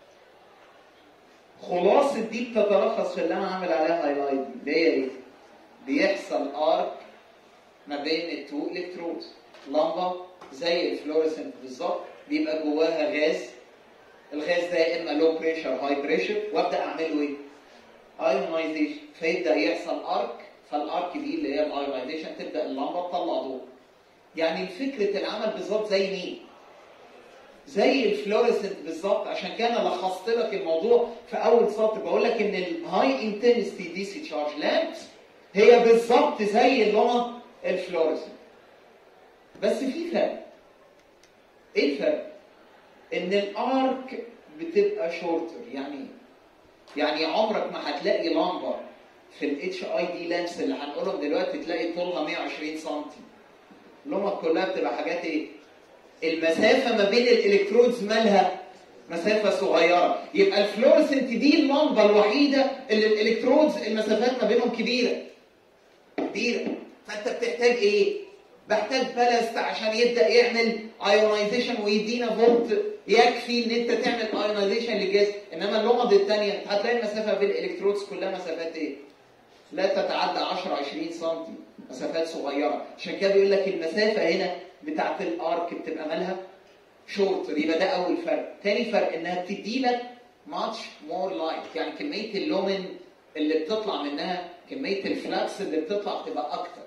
خلاصه دي بتتلخص في اللي انا عامل عليها هايلايت اللي هي ايه بيحصل ارك ما بين التو الكترودز لمبه زي الفلوريسنت بالظبط بيبقى جواها غاز الغاز ده يا اما لو بريشر هاي بريشر وابدا اعمله ايه ايونايزيشن فيبدا يحصل ارك فالارك دي اللي هي الايونايزيشن تبدا اللمبه تطلع ضوء يعني فكره العمل بالظبط زي مين زي الفلوريسنت بالظبط عشان كده انا لخصت لك الموضوع في اول سطر بقول لك ان الهاي انتنستي دي سي تشارج لامبس هي بالظبط زي اللمبه الفلوريسنت بس في فرق ايه الفرق ان الارك بتبقى شورتر يعني ايه يعني عمرك ما هتلاقي لمبه في الاتش اي دي لانس اللي هنقولهم دلوقتي تلاقي طولها 120 سم اللمبه كلها بتبقى حاجات ايه المسافه ما بين الالكترودز مالها مسافه صغيره يبقى الفلورسنت دي اللمبه الوحيده اللي الالكترودز المسافات ما بينهم كبيره كبيره فانت بتحتاج ايه بحتاج بالست عشان يبدا يعمل ايونايزيشن ويدينا فولت يكفي ان انت تعمل ايونايزيشن للجسم انما اللمض الثانيه هتلاقي المسافه بين الالكترودز كلها مسافات ايه لا تتعدى 10 20 سم مسافات صغيره عشان كده بيقول لك المسافه هنا بتاعت الارك بتبقى مالها شورتر يبقى ده اول فرق تاني فرق انها بتدي لك ماتش مور لايت يعني كميه اللومن اللي بتطلع منها كميه الفلكس اللي بتطلع بتبقى اكتر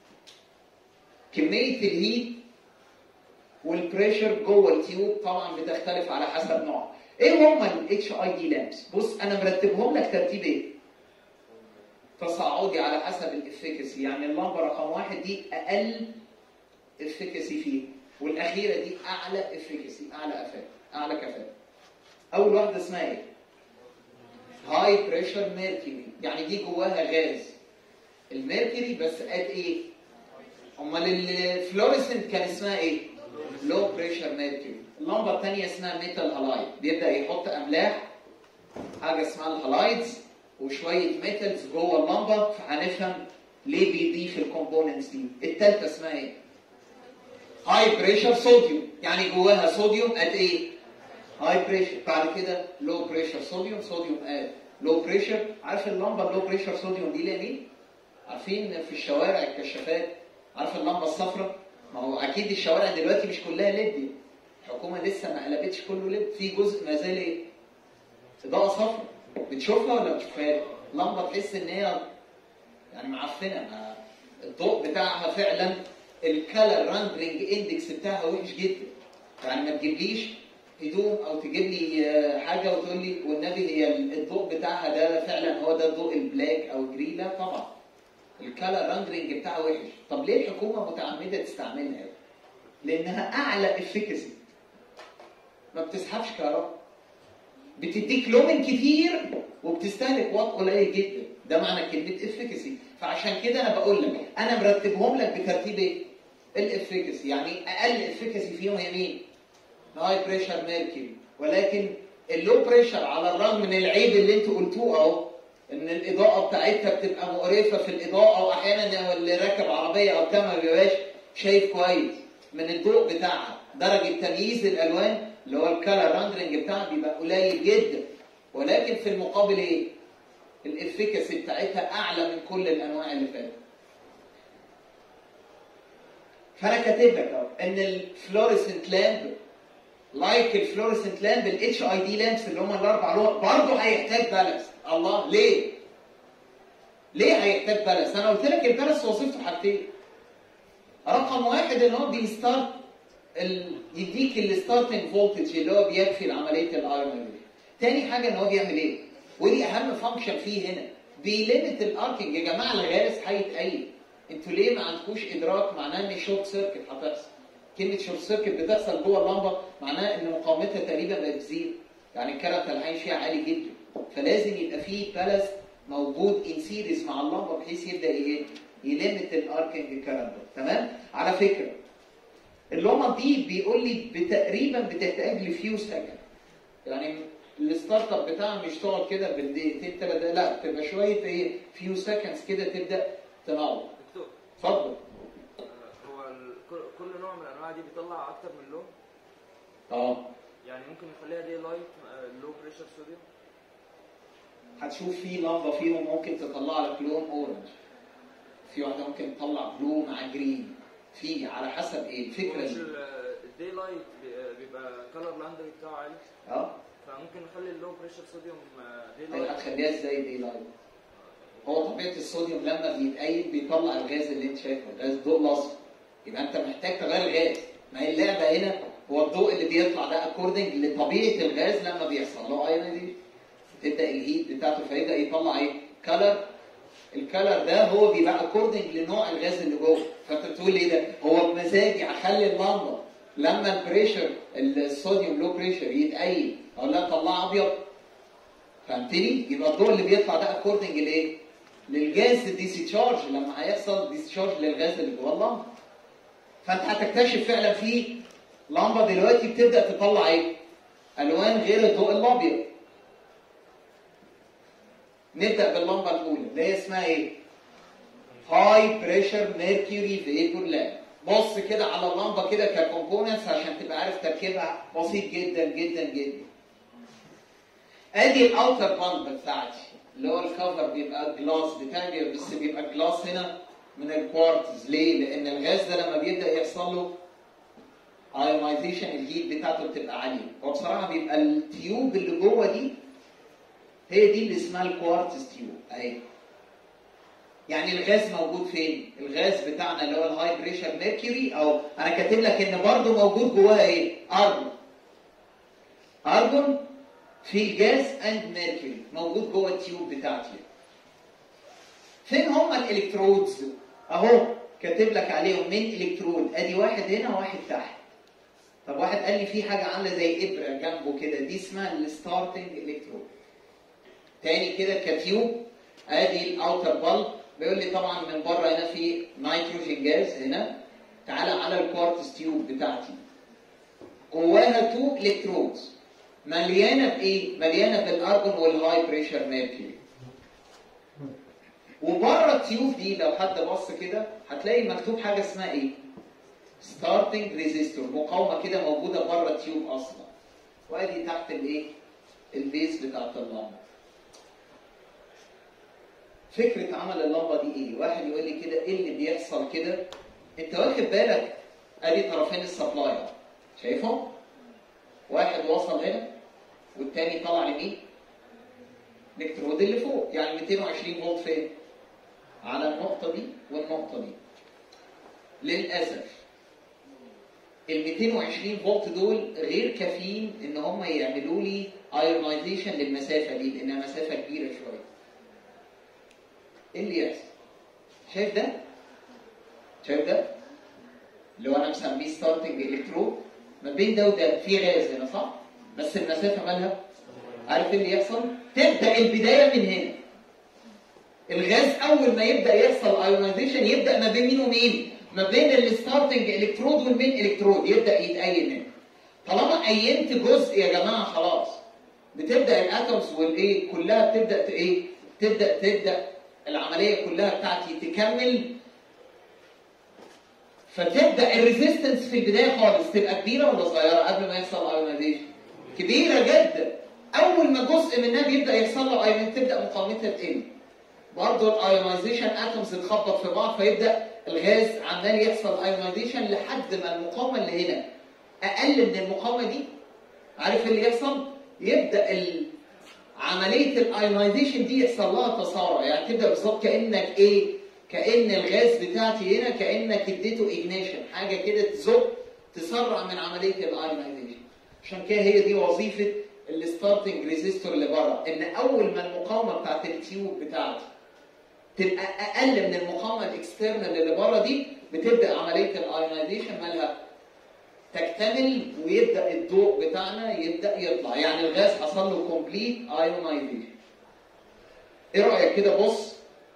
كميه الهيت والبريشر جوه التيوب طبعا بتختلف على حسب نوعها ايه هم الاتش اي دي لامبس بص انا مرتبهم لك ترتيب ايه تصاعدي على حسب الافيكاسي يعني اللمبه رقم واحد دي اقل افيكاسي فيه والاخيره دي اعلى افيكاسي اعلى افاده اعلى كفاءه اول واحده اسمها ايه هاي بريشر ميركوري يعني دي جواها غاز الميركوري بس ات ايه امال الفلوريسنت كان اسمها ايه لو بريشر ميركوري اللمبه الثانيه اسمها ميتال هالايد بيبدا يحط املاح حاجه اسمها الهالايدز وشويه ميتالز جوه اللمبه فهنفهم ليه بيضيف الكومبوننتس دي الثالثه اسمها ايه هاي بريشر صوديوم يعني جواها صوديوم ات ايه هاي بريشر بعد كده لو بريشر صوديوم صوديوم ات لو بريشر عارف اللمبه اللو بريشر صوديوم دي ليه ليه عارفين في الشوارع الكشافات عارف اللمبه الصفراء ما هو اكيد الشوارع دلوقتي مش كلها ليد الحكومه لسه ما قلبتش كله ليد في جزء ما زال ايه اضاءه صفراء بتشوفها ولا بتشوفها لمبه تحس ان هي يعني معفنه ما الضوء بتاعها فعلا الكالر راندرنج اندكس بتاعها وحش جدا يعني ما تجيبليش هدوم او تجيب لي آه، حاجه وتقول لي والنبي هي الضوء بتاعها ده فعلا هو ده الضوء البلاك او الجري لا طبعا الكالر راندرنج بتاعها وحش طب ليه الحكومه متعمده تستعملها لانها اعلى افكاسي ما بتسحبش كهرباء بتديك لومن كتير وبتستهلك وات قليل جدا ده معنى كلمه افكاسي فعشان كده انا بقول لك انا مرتبهم لك بترتيب ايه الافكاسي يعني اقل افكاسي فيهم هي مين هاي بريشر ميركوري ولكن اللو بريشر على الرغم من العيب اللي انتوا قلتوه اهو ان الاضاءه بتاعتها بتبقى مقرفه في الاضاءه واحيانا اللي راكب عربيه او بتاع ما بيبقاش شايف كويس من الضوء بتاعها درجه تمييز الالوان اللي هو الكالر راندرنج بتاعها بيبقى قليل جدا ولكن في المقابل ايه؟ الافكاسي بتاعتها اعلى من كل الانواع اللي فاتت. فانا كاتب لك اهو ان الفلوريسنت لامب لايك الفلوريسنت لامب الاتش اي دي لامبس اللي هم الاربع لون برضه هيحتاج بالانس الله ليه؟ ليه هيحتاج بالانس؟ انا قلت لك البالانس وظيفته حاجتين رقم واحد ان هو بيستارت ال... يديك الستارتنج فولتج اللي هو بيكفي لعمليه الايرون تاني حاجه ان هو بيعمل ايه؟ ودي اهم فانكشن فيه هنا بيليمت الاركينج يا جماعه الغاز هيتقيد انتوا ليه ما عندكوش ادراك معناه ان شورت سيركت هتحصل كلمه شورت سيركت بتحصل جوه اللمبه معناها ان مقاومتها تقريبا بقت زيرو يعني الكرنت اللي عايش فيها عالي جدا فلازم يبقى فيه بالاس موجود ان سيريز مع اللمبه بحيث يبدا ايه يليمت الاركينج كرنت تمام على فكره اللمبه دي بيقول لي تقريبا بتحتاج لفيو سكند يعني الستارت اب بتاعها مش تقعد كده بالدقيقتين ثلاثه دقايق لا بتبقى شويه ايه فيو سكندز كده تبدا تنور دكتور اتفضل هو ال- كل- كل نوع من الانواع دي بيطلع اكتر من لون اه يعني ممكن نخليها دي لايت لو بريشر صوديوم هتشوف في لمبه فيهم ممكن تطلع لك لون اورنج في واحده ممكن تطلع بلو مع جرين في على حسب ايه الفكره مش دي الدي لايت بيبقى كلر لاندري بتاعه عالي اه فممكن نخلي اللو بريشر صوديوم دي هي لايت هتخليها ازاي دي لايت هو طبيعه الصوديوم لما بيتقيد بيطلع الغاز اللي انت شايفه الغاز ضوء الاصفر يبقى انت محتاج تغير الغاز ما هي اللعبه هنا هو الضوء اللي بيطلع ده اكوردنج لطبيعه الغاز لما بيحصل له ايونيزيشن تبدا الهيت بتاعته فيبدا يطلع ايه كلر الكلر ده هو بيبقى اكوردنج لنوع الغاز اللي جوه فانت بتقول ايه ده هو بمزاجي اخلي اللمبه لما البريشر الصوديوم لو بريشر يتقيد اقول لها طلع ابيض فهمتني يبقى الضوء اللي بيطلع ده اكوردنج لايه للجاز ديسيتشارج لما هيحصل ديسيتشارج للغاز اللي جوه اللمبه فانت هتكتشف فعلا في لمبه دلوقتي بتبدا تطلع ايه الوان غير الضوء الابيض نبدا باللمبه الاولى اللي هي اسمها ايه هاي بريشر ميركوري فيبور لامب بص كده على اللمبه كده ككومبوننتس عشان تبقى عارف تركيبها بسيط جدا جدا جدا ادي الاوتر بامب بتاعتي اللي هو الكفر بيبقى جلاس بتاعي بيبقى- بس بيبقى جلاس هنا من الكوارتز ليه؟ لان الغاز ده لما بيبدا يحصل له ايونايزيشن الهيت بتاعته بتبقى عاليه وبصراحه بيبقى التيوب اللي جوه دي هي دي اللي اسمها الكوارتز تيوب اهي يعني الغاز موجود فين؟ الغاز بتاعنا اللي هو الهاي بريشر ميركوري او انا كاتب لك ان برضه موجود جواها ايه؟ ارجون ارجون في الجاز اند ميركوري موجود جوه التيوب بتاعتي فين هم الالكترودز؟ اهو كاتب لك عليهم من الكترود ادي واحد هنا وواحد تحت طب واحد قال لي في حاجه عامله زي ابره جنبه كده دي اسمها الستارتنج الكترود تاني كده كتيوب ادي الاوتر بالب بيقول لي طبعا من بره هنا في نيتروجين جاز هنا تعالى على الكوارتز تيوب بتاعتي جواها تو الكترودز مليانه بايه؟ مليانه بالارجون والهاي بريشر ميركوري وبره التيوب دي لو حد بص كده هتلاقي مكتوب حاجه اسمها ايه؟ ستارتنج ريزيستور مقاومه كده موجوده بره التيوب اصلا وادي تحت الايه؟ البيز بتاعت اللمبه فكره عمل اللمبه دي ايه؟ واحد يقول لي كده ايه اللي بيحصل كده؟ انت واخد بالك ادي طرفين السبلاير شايفهم؟ واحد وصل هنا والتاني طلع لمين؟ الالكترود اللي فوق يعني 220 فولت فين؟ على النقطة دي والنقطة دي. للأسف ال 220 فولت دول غير كافيين ان هم يعملوا لي ايونايزيشن للمسافة دي لانها مسافة كبيرة شوية. ايه اللي يحصل؟ شايف ده؟ شايف ده؟ اللي هو انا مسميه ستارتنج الكترود ما بين ده وده في غاز هنا صح؟ بس المسافة مالها؟ عارف ايه اللي يحصل؟ تبدأ البداية من هنا. الغاز أول ما يبدأ يحصل ايونايزيشن يبدأ ما بين مين ومين؟ ما بين الستارتنج الكترود والمين الكترود يبدأ يتأين هنا. طالما أينت جزء يا جماعة خلاص بتبدأ الاتومز والايه كلها بتبدأ ت- ايه؟ تبدأ تبدأ العملية كلها بتاعتي تكمل فتبدا الريزيستنس في البدايه خالص تبقى كبيره ولا صغيره قبل ما يحصل ايونايزيشن كبيره جدا اول ما جزء منها بيبدا يحصل له ايونايزيشن تبدا مقاومتها تقل برضه الايونايزيشن اتومز تتخبط في بعض فيبدا الغاز عمال يحصل ايونايزيشن لحد ما المقاومه اللي هنا اقل من المقاومه دي عارف إيه اللي يحصل يبدا ال... عمليه الايونايزيشن دي يحصل لها تسارع يعني تبدا بالظبط كانك ايه كان الغاز بتاعتي هنا كانك اديته اجنيشن حاجه كده تزق تسرع من عمليه الايونايزيشن عشان كده هي دي وظيفه الستارتنج ريزيستور اللي بره ان اول ما المقاومه بتاعت التيوب بتاعتي تبقى اقل من المقاومه الاكسترنال اللي بره دي بتبدا عمليه الايونايزيشن مالها تكتمل ويبدا الضوء بتاعنا يبدا يطلع يعني الغاز حصل له كومبليت ايونايزيشن ايه رايك كده بص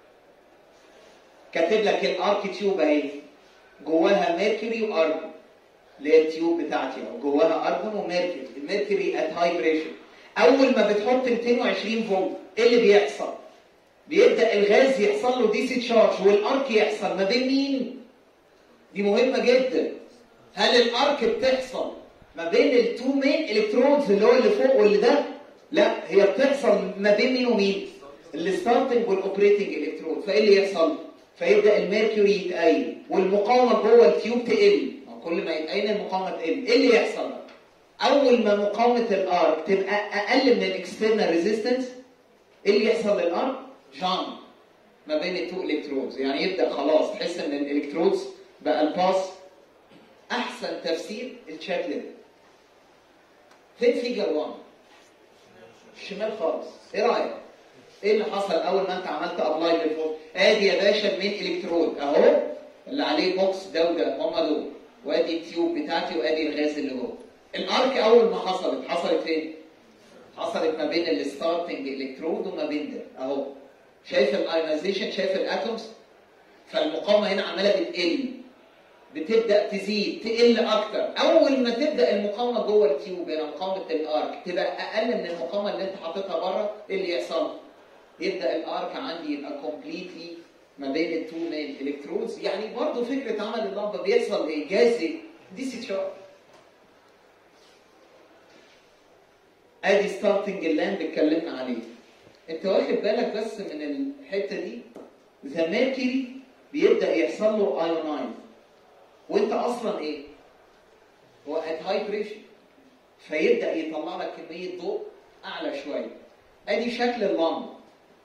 كاتب لك الارك تيوب اهي جواها ميركوري وارجون اللي هي التيوب بتاعتي اهو جواها ارجون وميركوري الميركوري ات هاي بريشر اول ما بتحط 220 فولت ايه اللي بيحصل بيبدا الغاز يحصل له دي سي تشارج والارك يحصل ما بين مين دي مهمه جدا هل الارك بتحصل ما بين التو مين الكترونز اللي هو اللي فوق واللي ده لا هي بتحصل ما بين مين ومين الستارتنج والاوبريتنج الكترود فايه اللي يحصل فيبدا الميركوري يتقيل والمقاومه جوه التيوب تقل ما كل ما يتقيل المقاومه تقل ايه اللي يحصل اول ما مقاومه الارك تبقى اقل من الاكسترنال ريزيستنس ايه اللي يحصل للارك جامب ما بين التو الكترودز يعني يبدا خلاص تحس ان الالكترودز بقى الباس احسن تفسير الشكل ده فين فيجر 1 الشمال خالص ايه رايك ايه اللي حصل اول ما انت عملت ابلاي للفولت ادي يا باشا من الكترود اهو اللي عليه بوكس ده وده هم دول وادي التيوب بتاعتي وادي الغاز اللي جوه الارك اول ما حصلت حصلت فين حصلت ما بين الستارتنج الكترود وما بين ده اهو شايف الايونايزيشن شايف الاتومز فالمقاومه هنا عماله بتقل بتبدا تزيد تقل اكتر اول ما تبدا المقاومه جوه التيوب هنا مقاومه الارك تبقى اقل من المقاومه اللي انت حاططها بره ايه اللي يحصل يبدا الارك عندي يبقى كومبليتلي ما بين التو مين الكترودز يعني برضه فكره عمل اللمبه بيحصل ايه جاذب دي سي تشارج ادي ستارتنج اللامب اتكلمنا عليه انت واخد بالك بس من الحته دي ذا ميركوري بيبدا يحصل له ايونايز وانت اصلا ايه هو ات هاي بريشر فيبدا يطلع لك كميه ضوء اعلى شويه ادي شكل اللمبه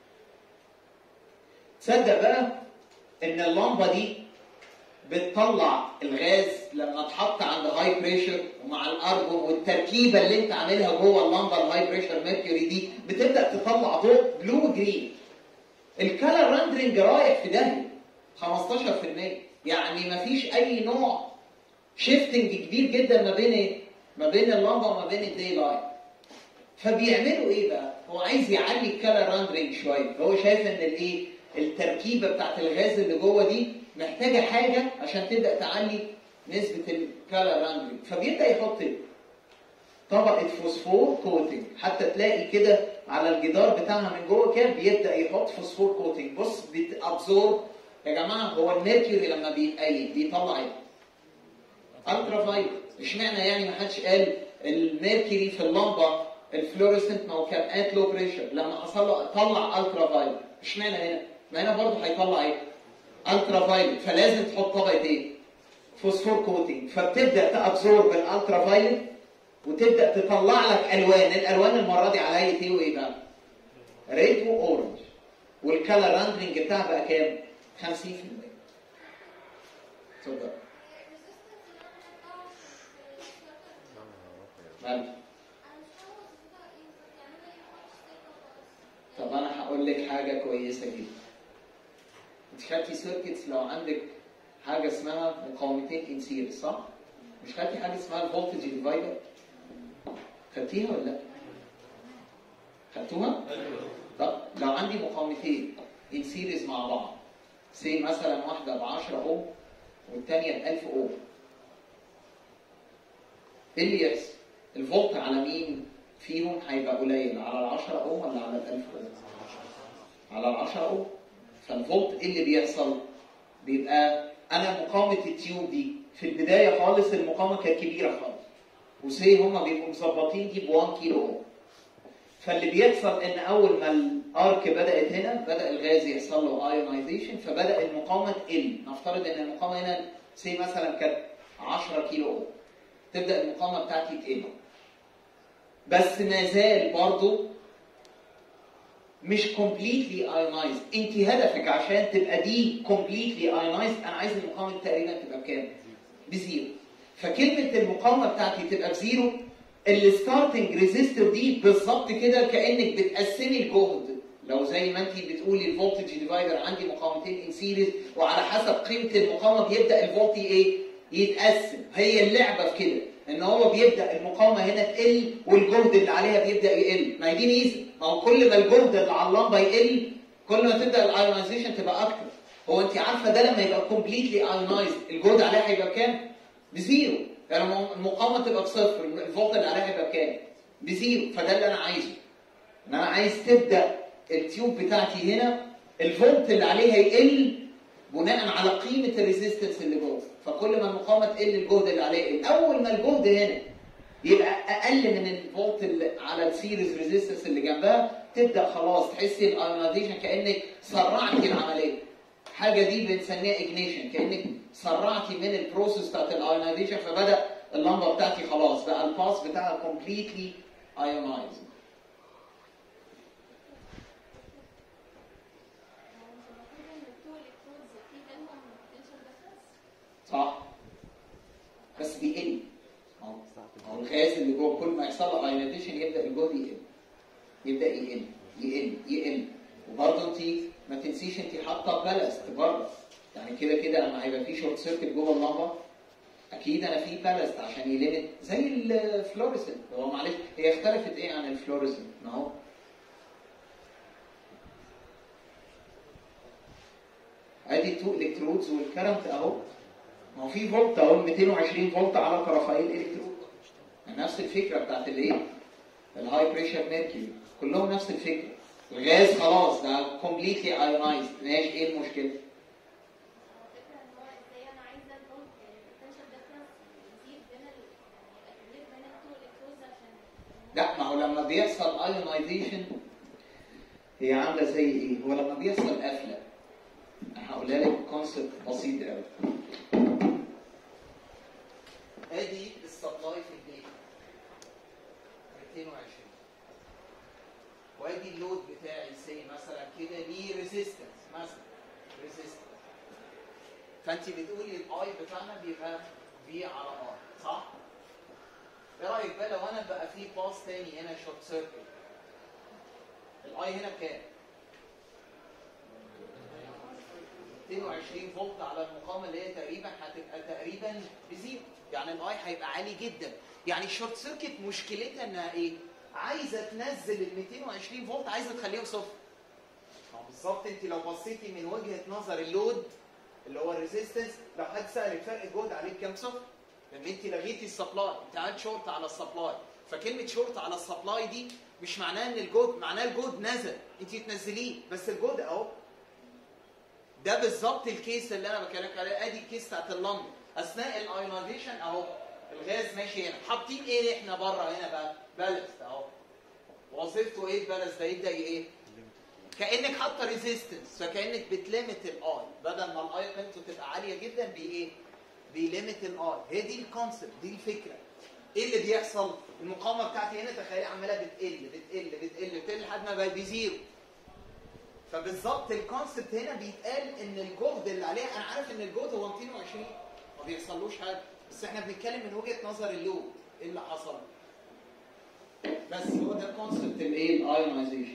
تصدق بقى ان اللمبه دي بتطلع الغاز لما اتحط عند هاي بريشر ومع الارجون والتركيبه اللي انت عاملها جوه اللمبه الهاي بريشر ميركوري دي بتبدا تطلع ضوء بلو جرين الكالر راندرنج رايح في داهيه 15% يعني مفيش اي نوع شيفتنج كبير جدا ما بين ايه؟ ما بين اللمبه وما بين الدي لايت فبيعملوا ايه بقى؟ هو عايز يعلي الكالر راندرنج شويه هو شايف ان الايه التركيبه بتاعت الغاز اللي جوه دي محتاجه حاجه عشان تبدا تعلي نسبه الكالر راندرنج فبيبدا يحط إيه؟ طبقه فوسفور كوتنج حتى تلاقي كده على الجدار بتاعها من جوه كده بيبدا يحط فوسفور كوتنج بص بتابزورب يا جماعه هو الميركوري لما بيتأيد بيطلع ايه؟ الترا فايلوت اشمعنى يعني ما حدش قال الميركوري في اللمبه الفلوريسنت ما هو كان ات لو بريشر لما حصل له طلع الترا فايلوت اشمعنى هنا؟ ما هنا برضه هيطلع ايه؟ الترا فايلوت فلازم تحط طبقه ايه؟ فوسفور كوتنج فبتبدا تابزورب الالترا فايلوت وتبدا تطلع لك الوان الالوان المره دي على هيئه ايه وايه بقى؟ ريد واورنج والكالر راندرنج بتاعها بقى كام؟ 50% اتفضل مالك طب انا هقول لك حاجه كويسه جدا انت خدتي سيركتس لو عندك حاجه اسمها مقاومتين ان سيريز صح مش خدتي حاجه اسمها الفولتج ديفايدر خدتيها ولا لا خدتوها طب لو عندي مقاومتين ان سيريز مع بعض سي مثلا واحده ب 10 اوم والثانيه ب 1000 اوم ايه اللي يحصل الفولت على مين فيهم هيبقى قليل على ال 10 اوم ولا على ال 1000 اوم على ال 10 اوم فالفولت ايه اللي بيحصل بيبقى انا مقاومه التيوب دي في البدايه خالص المقاومه كانت كبيره خالص وسي هما بيبقوا مظبطين دي ب 1 كيلو اوم فاللي بيحصل ان اول ما الارك بدات هنا بدا الغاز يحصل له ايونايزيشن فبدا المقاومه تقل نفترض ان المقاومه هنا سي مثلا كانت 10 كيلو اوم تبدا المقاومه بتاعتي تقل بس ما زال برضه مش كومبليتلي ايونايزد انت هدفك عشان تبقى دي كومبليتلي ايونايزد انا عايز المقاومه تقريبا تبقى بكام؟ بزيرو فكلمه المقاومه بتاعتي تبقى بزيرو الستارتنج ريزيستور دي بالظبط كده كانك بتقسمي الجهد لو زي ما انت بتقولي الفولتج ديفايدر عندي مقاومتين ان سيريز وعلى حسب قيمه المقاومه بيبدا الفولت ايه؟ يتقسم هي اللعبه في كده ان هو بيبدا المقاومه هنا تقل والجهد اللي عليها بيبدا يقل ما هي دي ميزه ما هو كل ما الجهد اللي على اللمبه يقل كل ما تبدا الايونايزيشن تبقى اكتر هو انت عارفه ده لما يبقى كومبليتلي ايونايزد الجهد عليها هيبقى كام؟ بزيرو يعني المقاومه تبقى بصفر الفولت اللي عليها هيبقى بكام؟ بزيرو فده اللي انا عايزه ان انا عايز تبدا التيوب بتاعتي هنا الفولت اللي عليها يقل بناء على قيمه الريزيستنس اللي جوه فكل ما المقاومه تقل الجهد اللي عليها يقل اول ما الجهد هنا يبقى اقل من الفولت اللي على السيريز ريزيستنس اللي جنبها تبدا خلاص تحسي الايونايزيشن كانك سرعتي العمليه حاجه دي بنسميها اجنيشن كانك سرعتي من البروسيس بتاعت الايونايزيشن فبدا اللمبه بتاعتي خلاص بقى الباس بتاعها كومبليتلي ايونايزد صح بس بيقل ما هو الغاز اللي جوه كل ما يحصل له ايونايزيشن يبدا الجهد يقل يبدا يقل يقل يقل وبرضه انت ما تنسيش انت حاطه بالاست بره يعني كده كده لما هيبقى في شورت سيركت جوه اللمبه اكيد انا في بالاست عشان يلمت زي الفلوريسنت هو معلش هي اختلفت ايه عن الفلوريسنت ما هو ادي تو الكترودز والكرنت اهو ما هو في فولت اهو 220 فولت على طرفي الالكترود نفس الفكره بتاعت الايه؟ الهاي بريشر ميركوري كلهم نفس الفكره الغاز خلاص ده كومبليتلي ايونايزد ماشي ايه المشكله؟ لا ما هو لما بيحصل ايونايزيشن هي عامله زي ايه؟ هو لما بيحصل قفله انا هقولها لك كونسبت بسيط قوي ادي السبلاي في البيت 220 وادي اللود بتاعي سي مثلا كده ليه ريزيستنس مثلا ريزيستنس فانت بتقولي الاي بتاعنا بيبقى في على ار صح؟ ايه رايك بقى لو انا بقى في باس تاني هنا شورت سيركت الاي هنا بكام؟ 220 فولت على المقاومه اللي هي تقريبا هتبقى تقريبا بزيرو يعني الاي هيبقى عالي جدا يعني الشورت سيركت مشكلتها انها ايه عايزه تنزل ال 220 فولت عايزه تخليهم صفر ما بالظبط انت لو بصيتي من وجهه نظر اللود اللي هو الريزيستنس لو حد سالك فرق الجهد عليك كام صفر؟ لان انت لغيتي السبلاي انت عملت شورت على السبلاي فكلمه شورت على السبلاي دي مش معناه ان الجهد معناه الجهد نزل انت تنزليه بس الجهد اهو ده بالظبط الكيس اللي انا بكلمك عليه ادي الكيس بتاعت اللمبه اثناء الايونايزيشن اهو الغاز ماشي هنا حاطين ايه احنا بره هنا بقى بالانس اهو وظيفته ايه البالانس ده يبدا ايه كانك حاطه ريزيستنس فكانك بتليمت الاي بدل ما الاي قيمته تبقى عاليه جدا بايه بيليمت الاي هي دي الكونسبت دي الفكره ايه اللي بيحصل المقاومه بتاعتي هنا تخيلي عماله بتقل بتقل بتقل بتقل لحد ما بقت بزيرو فبالظبط الكونسبت هنا بيتقال ان الجهد اللي عليها انا عارف ان الجهد هو 220 ما بيحصلوش حاجه بس احنا بنتكلم من وجهه نظر اللود ايه اللي حصل بس هو ده كونسبت الايه الايونايزيشن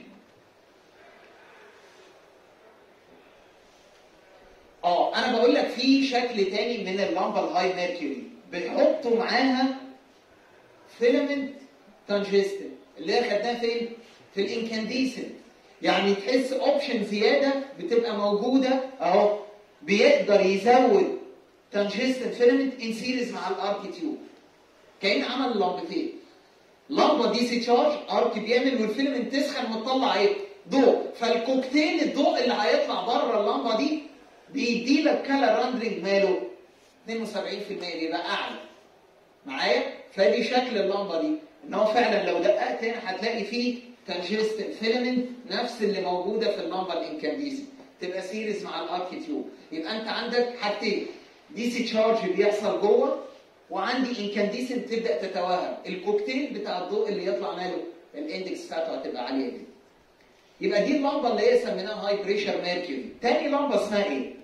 اه انا بقول لك في شكل تاني من اللمبه الهاي ميركوري بنحطوا معاها فيلامنت تانجستن اللي هي خدناها فين؟ في الانكانديسنت يعني تحس اوبشن زياده بتبقى موجوده اهو بيقدر يزود تانجستن فيلامنت ان سيريز مع الارك تيوب كان عمل لمبتين لمبه دي سي تشارج ارك بيعمل والفيلامنت تسخن وتطلع ايه؟ ضوء فالكوكتيل الضوء اللي هيطلع بره اللمبه دي بيدي لك كالر راندرنج ماله 72% بيبقى اعلى معايا فدي شكل اللمبه دي ان هو فعلا لو دققت هنا هتلاقي فيه تنجست فيلامنت نفس اللي موجوده في اللمبه الانكانديسي تبقى سيريز مع الارك تيوب يبقى انت عندك حاجتين دي سي تشارج بيحصل جوه وعندي انكانديسنت تبدا تتوهج الكوكتيل بتاع الضوء اللي يطلع ماله الاندكس بتاعته هتبقى عاليه جدا يبقى دي اللمبه اللي هي سميناها هاي بريشر ميركوري تاني لمبه اسمها ايه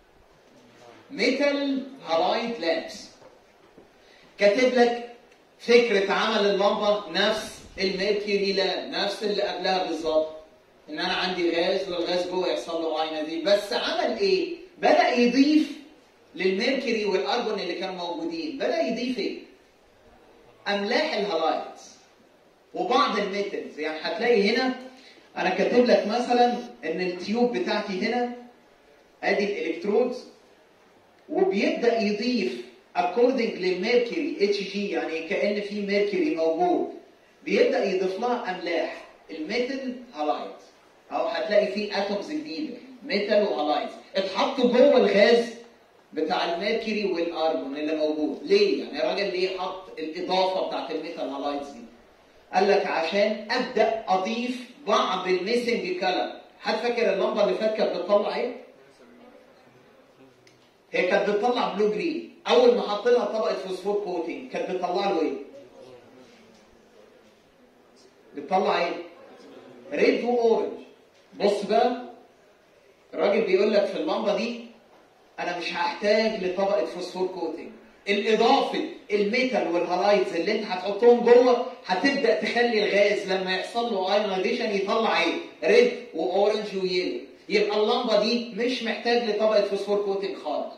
ميتال هالايد لامبس كاتب لك فكره عمل اللمبه نفس الميركوري لامب نفس اللي قبلها بالظبط ان انا عندي غاز والغاز جوه يحصل له ايونيزيشن بس عمل ايه بدا يضيف للميركوري والارجون اللي كانوا موجودين بدا يضيف ايه املاح الهالايدز وبعض الميتالز يعني هتلاقي هنا انا كاتب لك مثلا ان التيوب بتاعتي هنا ادي الالكترودز وبيبدا يضيف according للميركوري اتش جي يعني كان في ميركوري موجود بيبدا يضيف لها املاح الميتال هالايد او هتلاقي فيه اتومز جديده ميتال وهالايد اتحطوا جوه الغاز بتاع الميركوري والارجون اللي موجود ليه يعني الراجل ليه حط الاضافه بتاعت الميتال هالايدز دي قال لك عشان ابدا اضيف بعض الميسنج كلر حد فاكر اللمبه اللي فاتت كانت بتطلع ايه هي كانت بتطلع بلو جرين اول ما حط لها طبقه فوسفور كوتنج كانت بتطلع له ايه بتطلع ايه ريد واورنج بص بقى الراجل بيقول لك في اللمبه دي انا مش هحتاج لطبقه فوسفور كوتنج الاضافه الميتال والهالايدز اللي انت هتحطهم جوه هتبدا تخلي الغاز لما يحصل له ايونايزيشن يطلع ايه ريد واورنج ويلو يبقى اللمبه دي مش محتاج لطبقه فوسفور كوتنج خالص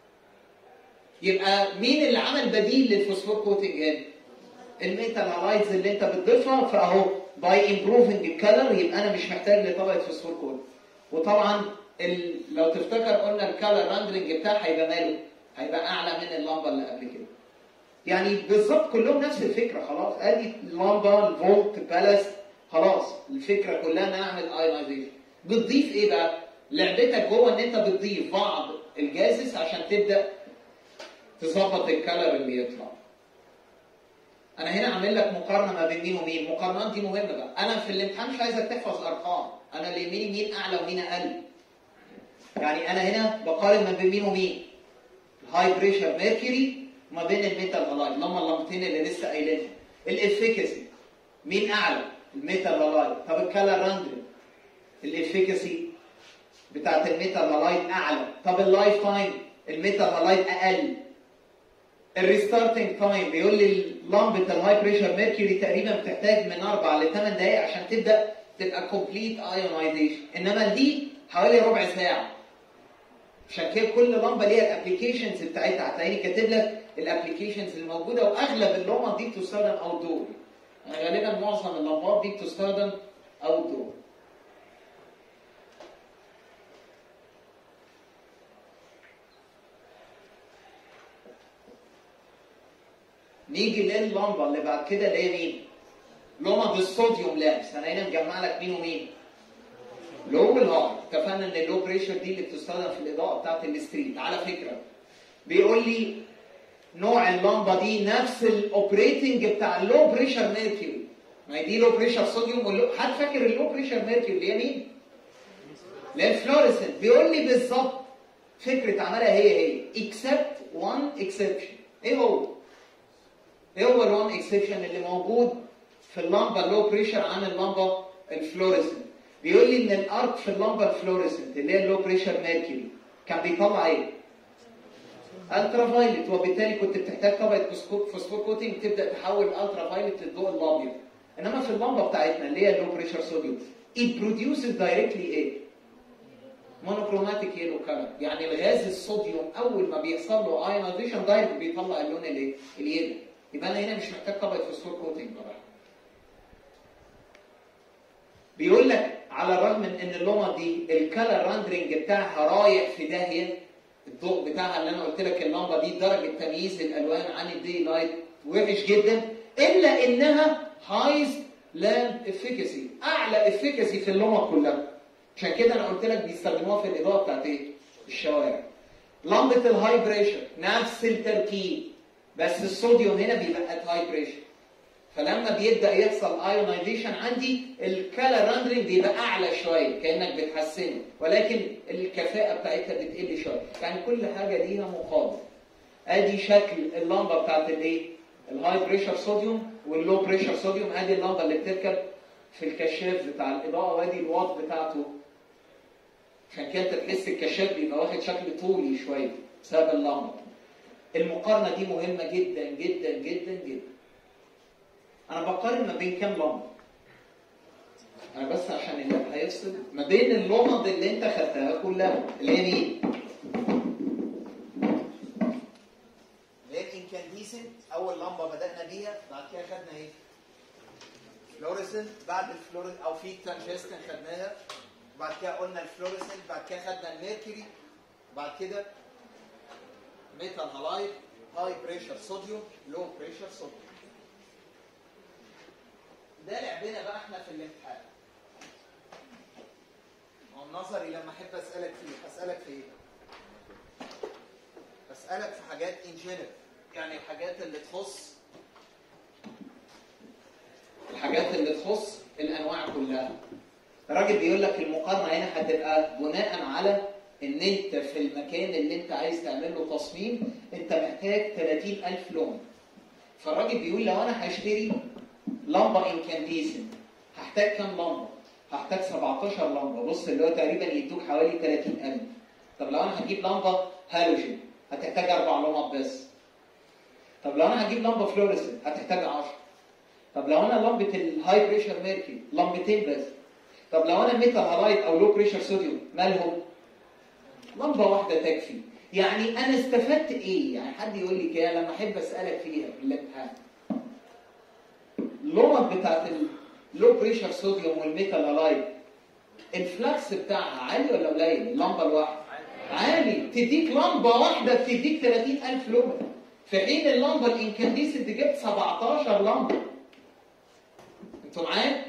يبقى مين اللي عمل بديل للفوسفور كوتنج هنا الميتال هالايدز اللي انت بتضيفها فاهو باي امبروفنج الكالر يبقى انا مش محتاج لطبقه فوسفور كوتنج وطبعا ال... لو تفتكر قلنا الكالر راندرنج بتاعها هيبقى ماله هيبقى اعلى من اللمبه اللي قبل كده يعني بالظبط كلهم نفس الفكره خلاص ادي اللمبه الفولت بالاست خلاص الفكره كلها ان انا اعمل ايونايزيشن بتضيف ايه بقى لعبتك جوه ان انت بتضيف بعض الجازس عشان تبدا تظبط الكالر اللي يطلع انا هنا عامل لك مقارنه ما بين مين ومين المقارنات دي مهمه بقى انا في الامتحان مش عايزك تحفظ ارقام انا اللي يهمني مين اعلى ومين اقل يعني انا هنا بقارن ما بين مين ومين الهاي بريشر ميركوري وما بين الميتال هالايد اللي هم اللمبتين اللي لسه قايلينهم الافيكاسي مين اعلى الميتال هالايد طب الكالر راندرنج الافيكاسي بتاعت الميتال هالايد اعلى طب اللايف تايم الميتال هالايد اقل الريستارتنج تايم بيقول لي لمبه الهاي بريشر ميركوري تقريبا بتحتاج من 4 ل 8 دقائق عشان تبدا تبقى كومبليت ايونايزيشن انما دي حوالي ربع ساعه عشان كده كل لمبه ليها الابلكيشنز بتاعتها هتلاقيني كاتب لك الابلكيشنز اللي موجوده واغلب اللمبات دي بتستخدم اوت دور غالبا معظم اللمبات دي بتستخدم اوت دور نيجي لللمبه اللي بعد كده اللي هي مين؟ لمبه الصوديوم لامس انا هنا مجمع لك مين ومين؟ لو والهاي اتفقنا ان اللو بريشر دي اللي بتستخدم في الاضاءه بتاعت الستريت على فكره بيقول لي نوع اللمبه دي نفس الاوبريتنج بتاع اللو بريشر ميركوري ما هي دي لو بريشر صوديوم واللو حد فاكر اللو بريشر ميركوري اللي هي مين؟ اللي هي الفلوريسنت بيقول لي بالظبط فكره عملها هي هي except one exception ايه هو؟ ايه هو الوان اكسبشن اللي موجود في اللمبه اللو بريشر عن اللمبه الفلوريسنت بيقول لي ان الارك في اللمبه الفلوريسنت اللي هي اللو بريشر ميركوري كان بيطلع ايه؟ الترا فايلت وبالتالي كنت بتحتاج طبقه فوسفور فوسفور كوتنج تبدا تحول الالترا فايلت للضوء الابيض انما في اللمبه بتاعتنا اللي هي اللو بريشر صوديوم it produces directly ايه؟ مونوكروماتيك يلو كلر يعني الغاز الصوديوم اول ما بيحصل له ايونايزيشن دايركت بيطلع اللون الايه؟ اليلو يبقى انا هنا مش محتاج طبقه فوسفور كوتنج بقى بيقول لك على الرغم من ان اللومه دي الكالر راندرنج بتاعها رايح في داهيه الضوء بتاعها اللي انا قلت لك اللمبه دي درجه تمييز الالوان عن الدي لايت وحش جدا الا انها هايز لامب افيكاسي اعلى افيكاسي في اللمبه كلها عشان كده انا قلت لك بيستخدموها في الاضاءه بتاعت ايه؟ الشوارع لمبه الهاي بريشر نفس التركيب بس الصوديوم هنا بيبقى ات هاي بريشر فلما بيبدا يحصل ايونايزيشن عندي الكالر راندرنج بيبقى اعلى شويه كانك بتحسنه ولكن الكفاءه بتاعتها بتقل شويه يعني كل حاجه ليها مقابل ادي شكل اللمبه بتاعت الايه الهاي بريشر صوديوم واللو بريشر صوديوم ادي اللمبه اللي بتركب في الكشاف بتاع الاضاءه وادي الواط بتاعته عشان كده تحس الكشاف بيبقى واخد شكل طولي شويه بسبب اللمبه المقارنه دي مهمه جدا جدا جدا جدا انا بقارن ما بين كام لمبه انا بس عشان اللاب هيفصل ما بين اللمض اللي انت خدتها كلها اللي هي مين اللي هي الانكانديسنت اول لمبه بدانا بيها بعد كده خدنا ايه فلوريسنت بعد الفلوريسنت او في ترانجستن خدناها بعد كده قلنا الفلوريسنت بعد كده خدنا الميركوري بعد كده ميتال هالايد هاي بريشر صوديوم لو بريشر صوديوم ده لعبنا بقى احنا في الامتحان هو النظري لما احب اسالك فيه اسالك في ايه اسالك في حاجات ان جنرال يعني الحاجات اللي تخص الحاجات اللي تخص الانواع كلها الراجل بيقول لك المقارنه هنا هتبقى بناء على ان انت في المكان اللي انت عايز تعمل له تصميم انت محتاج 30000 لون فالراجل بيقول لو انا هشتري لمبه انكانديسنت هحتاج كام لمبه؟ هحتاج 17 لمبه بص اللي هو تقريبا يدوك حوالي 30000 طب لو انا هجيب لمبه هالوجين هتحتاج اربع لمبات بس طب لو انا هجيب لمبه فلوريسنت هتحتاج 10 طب لو انا لمبه الهاي بريشر ميركوري لمبتين بس طب لو انا ميتال هالايت او لو بريشر صوديوم مالهم؟ لمبه واحده تكفي يعني انا استفدت ايه؟ يعني حد يقول لي كده لما احب اسالك فيها في الامتحان اللمبه بتاعت اللو بريشر صوديوم والميتال هالايت الفلكس بتاعها عالي ولا قليل؟ اللمبه الواحده عالي تديك لمبه واحده بتديك 30000 لومن في حين اللمبه الانكانديسنت جبت 17 لمبه انتوا معايا؟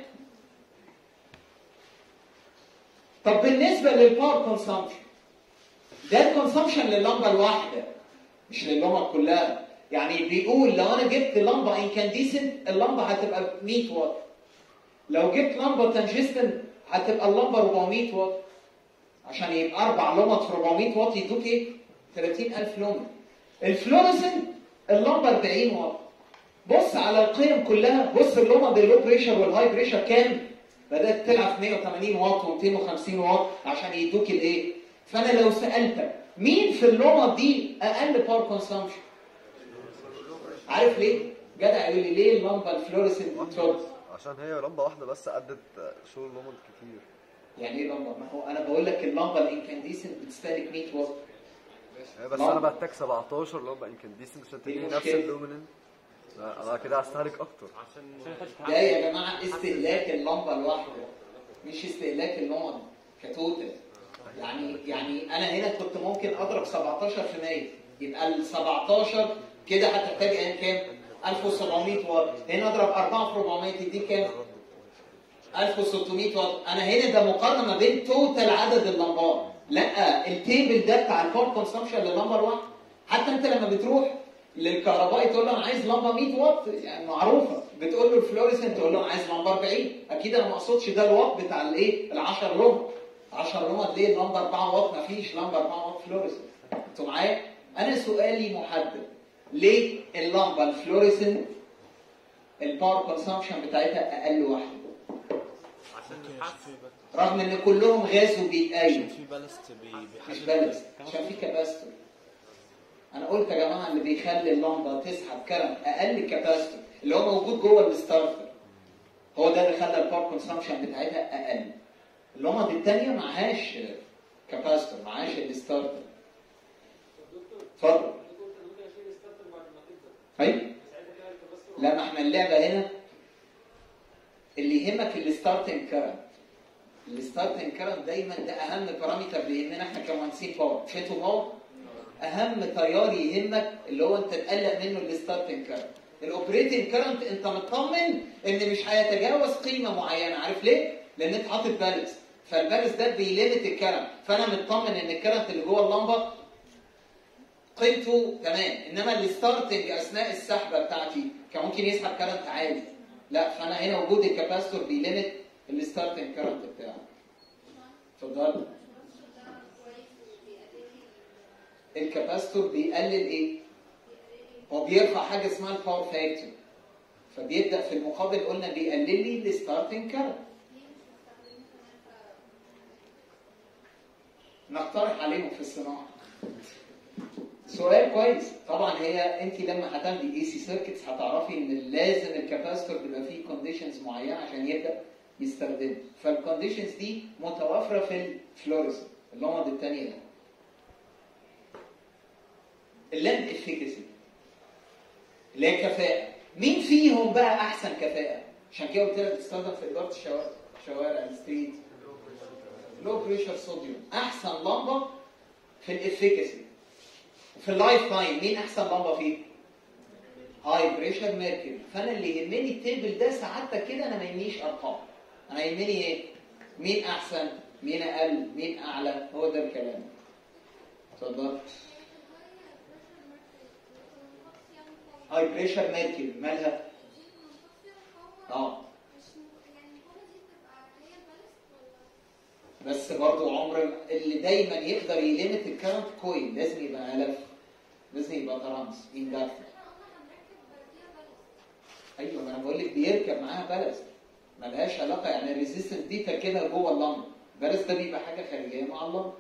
طب بالنسبه للباور كونسامشن ده الكونسامشن لللمبه الواحده مش لللمبه كلها يعني بيقول لو انا جبت لمبه انكانديسنت اللمبه هتبقى 100 واط لو جبت لمبه تنجستن هتبقى اللمبه 400 واط عشان يبقى اربع لمبات في 400 واط يدوك ايه 30000 لمبه الفلوريسنت اللمبه 40 واط بص على القيم كلها بص اللمبه اللو بريشر والهاي بريشر كام بدات تلعب في 180 واط و250 واط عشان يدوك الايه فانا لو سالتك مين في اللمبه دي اقل باور كونسامشن عارف ليه جدع يقول لي ليه اللمبه الفلوريسنت بترد عشان هي لمبه واحده بس قدت شغل لمبات كتير يعني ايه لمبه ما هو انا بقول لك اللمبه الانكانديسنت بتستهلك 100 واط هي بس لمبة. انا بحتاج 17 لمبه انكنديسنت عشان دي تديني نفس مشكلة. اللومينين لا، انا كده هستهلك اكتر ده يا جماعه استهلاك اللمبه الواحده مش استهلاك اللمبه كتوتال يعني يعني انا هنا كنت ممكن اضرب 17 في 100 يبقى ال 17 كده هتحتاج ايام كام؟ 1700 واط هنا اضرب 4 في 400 تديك كام؟ 1600 واط انا هنا ده مقارنه ما بين توتال عدد اللمبات لا التيبل ده بتاع الباور كونسامشن لللمبه الواحده حتى انت لما بتروح للكهربائي تقول له انا عايز لمبه 100 واط يعني معروفه بتقول له الفلوريسنت تقول له انا عايز لمبه 40 اكيد انا ما اقصدش ده الواط بتاع الايه ال 10 لمبه 10 لمبه ليه لمبه 4 واط ما فيش لمبه 4 واط فلوريسنت انتوا معايا انا سؤالي محدد ليه اللمبه الفلوريسنت الباور كونسامشن بتاعتها اقل واحده عشان الحس رغم ان كلهم غاز وبيتقايم في بالست بي- مش بيحدد بالانس عشان في كاباستور انا قلت يا جماعه اللي بيخلي اللمبه تسحب كرنت اقل كاباستور اللي هو موجود جوه الستارتر هو ده اللي خلى الباور كونسامشن بتاعتها اقل اللمبه الثانيه معهاش كاباستور معهاش الستارتر دكتور اتفضل دكتور انا ممكن اشيل الستارتر بعد ما تبدا ايوه ساعتها كده الكباستور لا ما احنا اللعبه هنا اللي يهمك الستارتنج كرنت الستارتنج كرنت دايما ده اهم بارامتر بيهمنا احنا كمهندسين باور شاتو باور اهم تيار يهمك اللي هو انت تقلق منه الستارتنج كرنت الاوبريتنج كرنت انت مطمن ان مش هيتجاوز قيمه معينه عارف ليه؟ لان انت حاطط بالانس فالبالانس ده بيليمت الكرنت فانا مطمن ان الكرنت اللي جوه اللمبه قيمته تمام انما الستارتنج اثناء السحبه بتاعتي كان ممكن يسحب كرنت عالي لا فانا هنا وجود الكاباستور بيليمت الستارتنج كرنت بتاعه اتفضل الكاباستور بيقلل ايه هو بيرفع حاجه اسمها الباور فاكتور فبيبدا في المقابل قلنا بيقلل لي الستارتنج كرنت نقترح عليهم في الصناعه سؤال كويس طبعا هي انت لما هتاخدي اي سي سيركتس هتعرفي ان لازم الكاباستور بيبقى فيه كونديشنز معينه عشان يبدا يستخدمه فالكونديشنز دي متوافره في الفلوريسنت اللمض الثانيه ده اللامب افيكاسي اللي هي كفاءه مين فيهم بقى احسن كفاءه عشان كده قلت لك بتستخدم في اداره الشوارع شوارع الستريت لو بريشر صوديوم احسن لمبه في الافيكاسي في اللايف تايم مين احسن لمبه فيه هاي بريشر ميركوري فانا اللي يهمني التيبل ده سعادتك كده انا ما يهمنيش ارقام انا يهمني ايه مين احسن مين اقل مين اعلى هو ده الكلام اتفضل هاي بريشر ميركوري مالها اه بس برضو عمر اللي دايما يقدر يليمت الكرنت كوين لازم يبقى الف لازم يبقى ترانس اندكتور ايوه ما انا بقول لك بيركب معاها بالست ملهاش علاقه يعني الريزيستنس دي تركيبها جوه اللمبه البالست ده بيبقى حاجه خارجيه مع اللمبه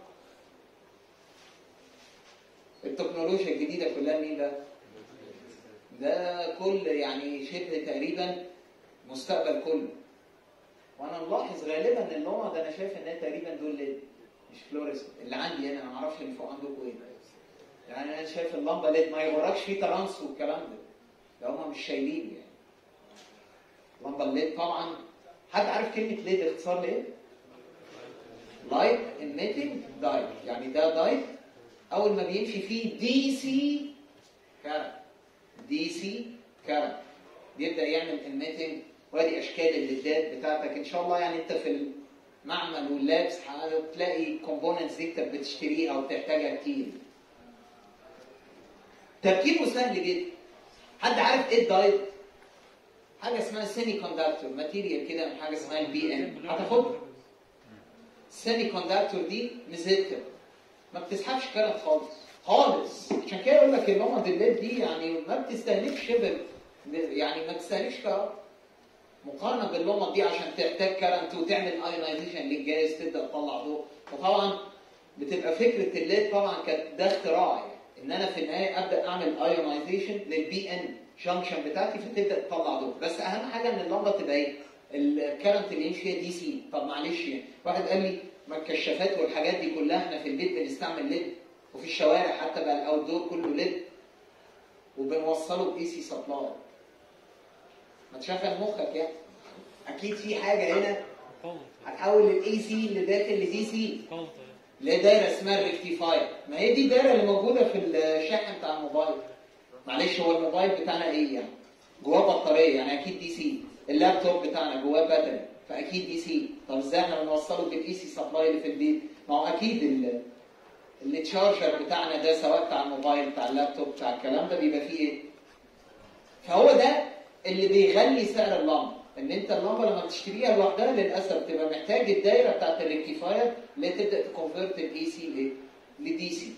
التكنولوجيا الجديده كلها مين ده؟ ده كل يعني شبه تقريبا مستقبل كله وانا ملاحظ غالبا ان اللمبه ده انا شايف ان هي تقريبا دول ليد مش فلوريسنت اللي عندي انا انا ما اعرفش اللي فوق عندكم ايه يعني انا شايف اللمبه ليد ما يغركش فيه ترانس والكلام ده ده هم مش شايلين يعني اللمبه الليد طبعا حد عارف كلمه ليد اختصار لايه؟ لايت ايميتنج دايت يعني ده دايت اول ما بيمشي فيه دي سي كارت دي سي كارت بيبدا يعمل ايميتنج وادي اشكال الليدات بتاعتك ان شاء الله يعني انت في المعمل واللابس هتلاقي كومبوننتس دي انت بتشتريها وبتحتاجها كتير تركيبه سهل جدا حد عارف ايه الدايت حاجه اسمها سيمي كوندكتور ماتيريال كده من حاجه اسمها البي ان هتاخدها السيمي كوندكتور دي ميزتها ما بتسحبش كارت خالص خالص عشان كده يقول لك اللمض الليد دي يعني ما بتستهلكش شبه يعني ما بتستهلكش كهرباء مقارنه باللمض دي عشان تحتاج كارنت وتعمل ايونايزيشن للجهاز تبدا تطلع ضوء وطبعا بتبقى فكره الليد طبعا كانت ده اختراع يعني ان انا في النهايه ابدا اعمل ايونايزيشن للبي ان جانكشن بتاعتي فتبدا تطلع ضوء بس اهم حاجه ان اللمبه تبقى ايه الكرنت اللي يمشي فيها دي سي طب معلش يعني واحد قال لي ما الكشافات والحاجات دي كلها احنا في البيت بنستعمل ليد وفي الشوارع حتى بقى الاوت دور كله ليد وبنوصله باي سي سبلاي ما تشغل مخك يعني اكيد في حاجه هنا مقاومة هتحول الاي سي اللي داخل لدي سي مقاومة اللي هي دايره اسمها الريكتيفاير ما هي دي الدايره اللي موجوده في الشاحن بتاع الموبايل معلش هو الموبايل بتاعنا ايه يعني جواه بطاريه يعني اكيد دي سي اللابتوب بتاعنا جواه باتري فاكيد دي سي طب ازاي احنا بنوصله بالاي سي سبلاي اللي في البيت ما هو اكيد ال- التشارجر بتاعنا ده سواء بتاع الموبايل بتاع اللابتوب بتاع الكلام ده بيبقى فيه ايه فهو ده اللي بيغلي سعر اللمبه ان انت اللمبه لما بتشتريها لوحدها للاسف تبقى محتاج الدايره بتاعت الريكتيفاير اللي تبدا تكونفرت الاي سي لدي سي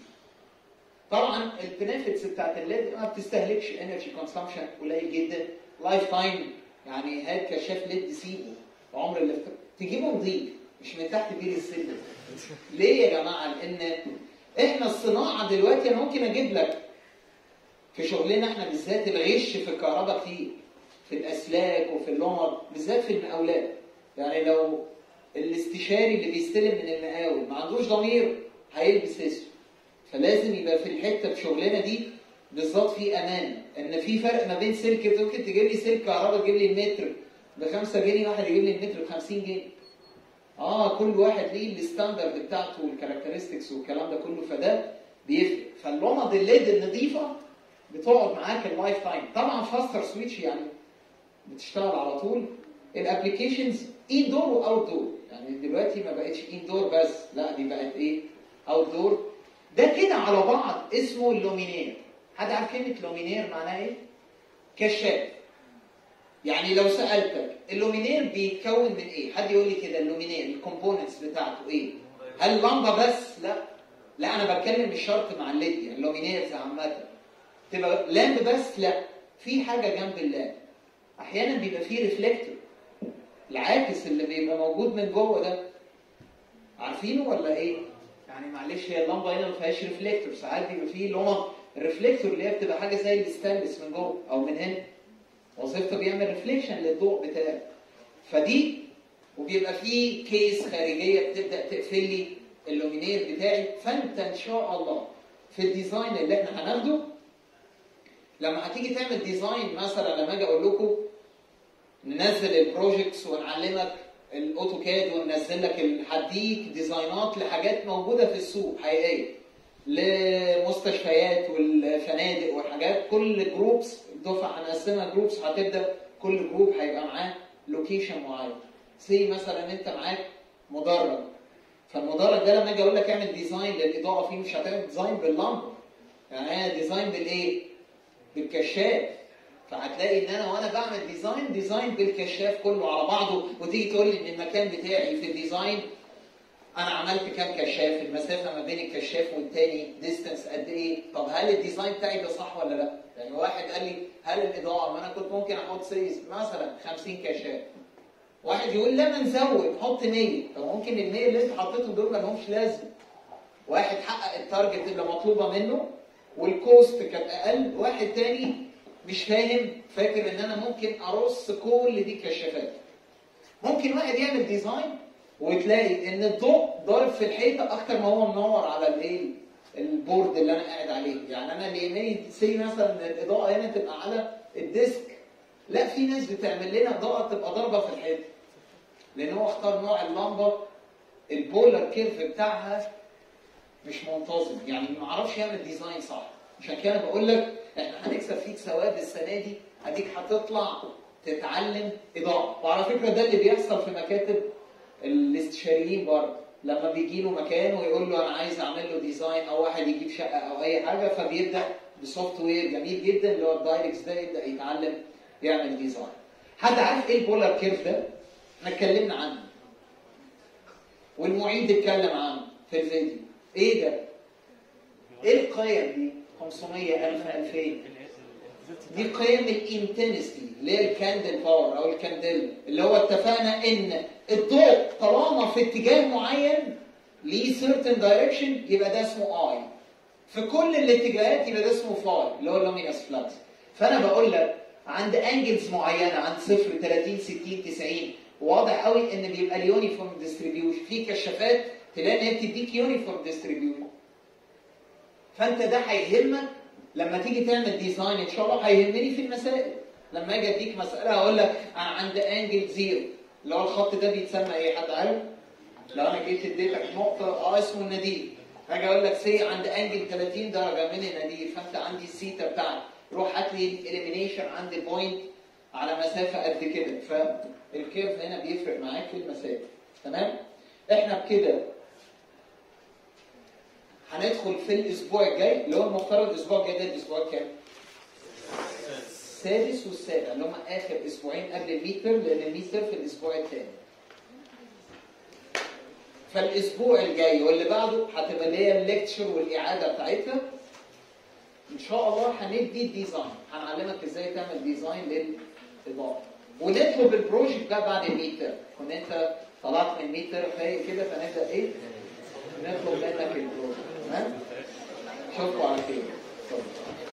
طبعا البنفيتس بتاعت الليد ما بتستهلكش انرجي كونسامشن قليل جدا لايف تايم يعني هات كشاف ليد سيبه عمر اللي تجيبه نظيف مش من تحت بير السلم ليه يا جماعه لان احنا الصناعه دلوقتي انا ممكن اجيب لك في شغلنا احنا بالذات الغش في الكهرباء كتير في الاسلاك وفي اللمض بالذات في المقاولات يعني لو الاستشاري اللي بيستلم من المقاول ما عندوش ضمير هيلبس اسود فلازم يبقى في الحته في شغلنا دي بالظبط في امان ان في فرق ما بين سلك ممكن تجيب لي سلك كهرباء تجيب لي المتر ب 5 جنيه واحد يجيب لي المتر ب 50 جنيه اه كل واحد ليه الستاندرد بتاعته والكاركترستكس والكلام ده كله فده بيفرق فاللمض الليد النظيفه بتقعد معاك اللايف تايم طبعا فاستر سويتش يعني بتشتغل على طول الابلكيشنز اندور واوت دور يعني دلوقتي ما بقتش اندور بس لا دي بقت ايه اوت دور ده كده على بعض اسمه اللومينير حد عارف كلمه لومينير معناها ايه كشاف يعني لو سالتك اللومينير بيتكون من ايه حد يقول لي كده اللومينير الكومبوننتس بتاعته ايه هل لمبه بس لا لا انا بتكلم مش شرط مع الليد يعني اللومينيرز عامه تبقى لامب بس لا في حاجه جنب اللامب احيانا بيبقى فيه ريفلكتور العاكس اللي بيبقى موجود من جوه ده عارفينه ولا ايه يعني معلش هي اللمبه هنا ما فيهاش ريفلكتور ساعات بيبقى فيه لمبه الريفلكتور اللي هي بتبقى حاجه زي الستانلس من جوه او من هنا وظيفته بيعمل ريفليكشن للضوء بتاعه فدي وبيبقى فيه كيس خارجيه بتبدا تقفل لي اللومينير بتاعي فانت ان شاء الله في الديزاين اللي احنا هناخده لما هتيجي تعمل ديزاين مثلا لما اجي اقول لكم ننزل البروجكتس ونعلمك الاوتوكاد وننزل لك ال- هديك ديزاينات لحاجات موجوده في السوق حقيقيه لمستشفيات والفنادق والحاجات كل جروبس الدفعه هنقسمها جروبس هتبدا كل جروب هيبقى معاه لوكيشن معين سي مثلا انت معاك مدرج فالمدرج ده لما اجي اقول لك اعمل ديزاين للاضاءه فيه مش هتعمل ديزاين باللمبه يعني انا ديزاين بالايه؟ بالكشاف فهتلاقي ان انا وانا بعمل ديزاين ديزاين بالكشاف كله على بعضه وتيجي تقول لي ان المكان بتاعي في الديزاين انا عملت كام كشاف المسافه ما بين الكشاف والتاني ديستنس قد ايه طب هل الديزاين بتاعي ده صح ولا لا يعني واحد قال لي هل الاضاءه ما انا كنت ممكن احط سيز مثلا 50 كشاف واحد يقول لا ما نزود حط 100 طب ممكن ال 100 اللي انت حطيتهم دول ما لهمش لازمه واحد حقق التارجت اللي مطلوبه منه والكوست كانت اقل واحد تاني مش فاهم فاكر ان انا ممكن ارص كل دي كشافات ممكن واحد يعمل ديزاين وتلاقي ان الضوء ضارب في الحيطه اكتر ما هو منور على الايه البورد اللي انا قاعد عليه يعني انا اللي يهمني سي مثلا ان الاضاءه هنا تبقى على الديسك لا في ناس بتعمل لنا اضاءه تبقى ضاربه في الحيطه لان هو اختار نوع اللمبه البولر كيرف بتاعها مش منتظم يعني ما عرفش يعمل ديزاين صح عشان كده بقول لك احنا هنكسب فيك ثواب السنه دي اديك هتطلع تتعلم اضاءه وعلى فكره ده اللي بيحصل في مكاتب الاستشاريين برضه لما بيجي له مكان ويقول له انا عايز اعمل له ديزاين او واحد يجيب شقه او اي حاجه فبيبدا بسوفت وير جميل جدا اللي هو الدايركس ده يبدا يتعلم يعمل ديزاين حد عارف ايه البولار كيرف ده؟ احنا اتكلمنا عنه والمعيد اتكلم عنه في الفيديو ايه ده؟ ايه القيم دي؟ 500 1000 2000 دي قيم الانتنستي اللي هي الكاندل باور او الكاندل اللي هو اتفقنا ان الضوء طالما في اتجاه معين ليه certain direction يبقى ده اسمه اي في كل الاتجاهات يبقى ده اسمه فاي اللي هو اللومينس فلكس فانا بقول لك عند انجلز معينه عند صفر 30 60 90 واضح قوي ان بيبقى اليونيفورم ديستريبيوشن في كشافات تلاقي ان هي بتديك يونيفورم ديستريبيوشن فانت ده هيهمك لما تيجي تعمل ديزاين ان شاء الله هيهمني في المسائل لما اجي اديك مساله هقول لك انا عند انجل زيرو اللي هو الخط ده بيتسمى ايه حد عارف لو انا جيت اديتك نقطه اه اسمه النادير هاجي اقول لك سي عند انجل 30 درجه من النادير فانت عندي السيتا بتاعك روح هات لي الاليمينيشن عند بوينت على مسافه قد كده فالكيرف هنا بيفرق معاك في المسافه تمام احنا بكده هندخل في الاسبوع الجاي اللي هو المفترض الاسبوع الجاي ده الاسبوع كام؟ السادس والسابع اللي هم اخر اسبوعين قبل الميد ترم لان الميد ترم في الاسبوع الثاني. فالاسبوع الجاي واللي بعده هتبقى اللي هي الليكتشر والاعاده بتاعتها ان شاء الله هندي الديزاين هنعلمك ازاي تعمل ديزاين للاضاءه وندخل بالبروجكت ده بعد الميد ترم كنت انت طلعت من الميد ترم فايق كده فنبدا ايه؟ نطلب منك البروجكت تمام؟ اشوفكم على خير اتفضل.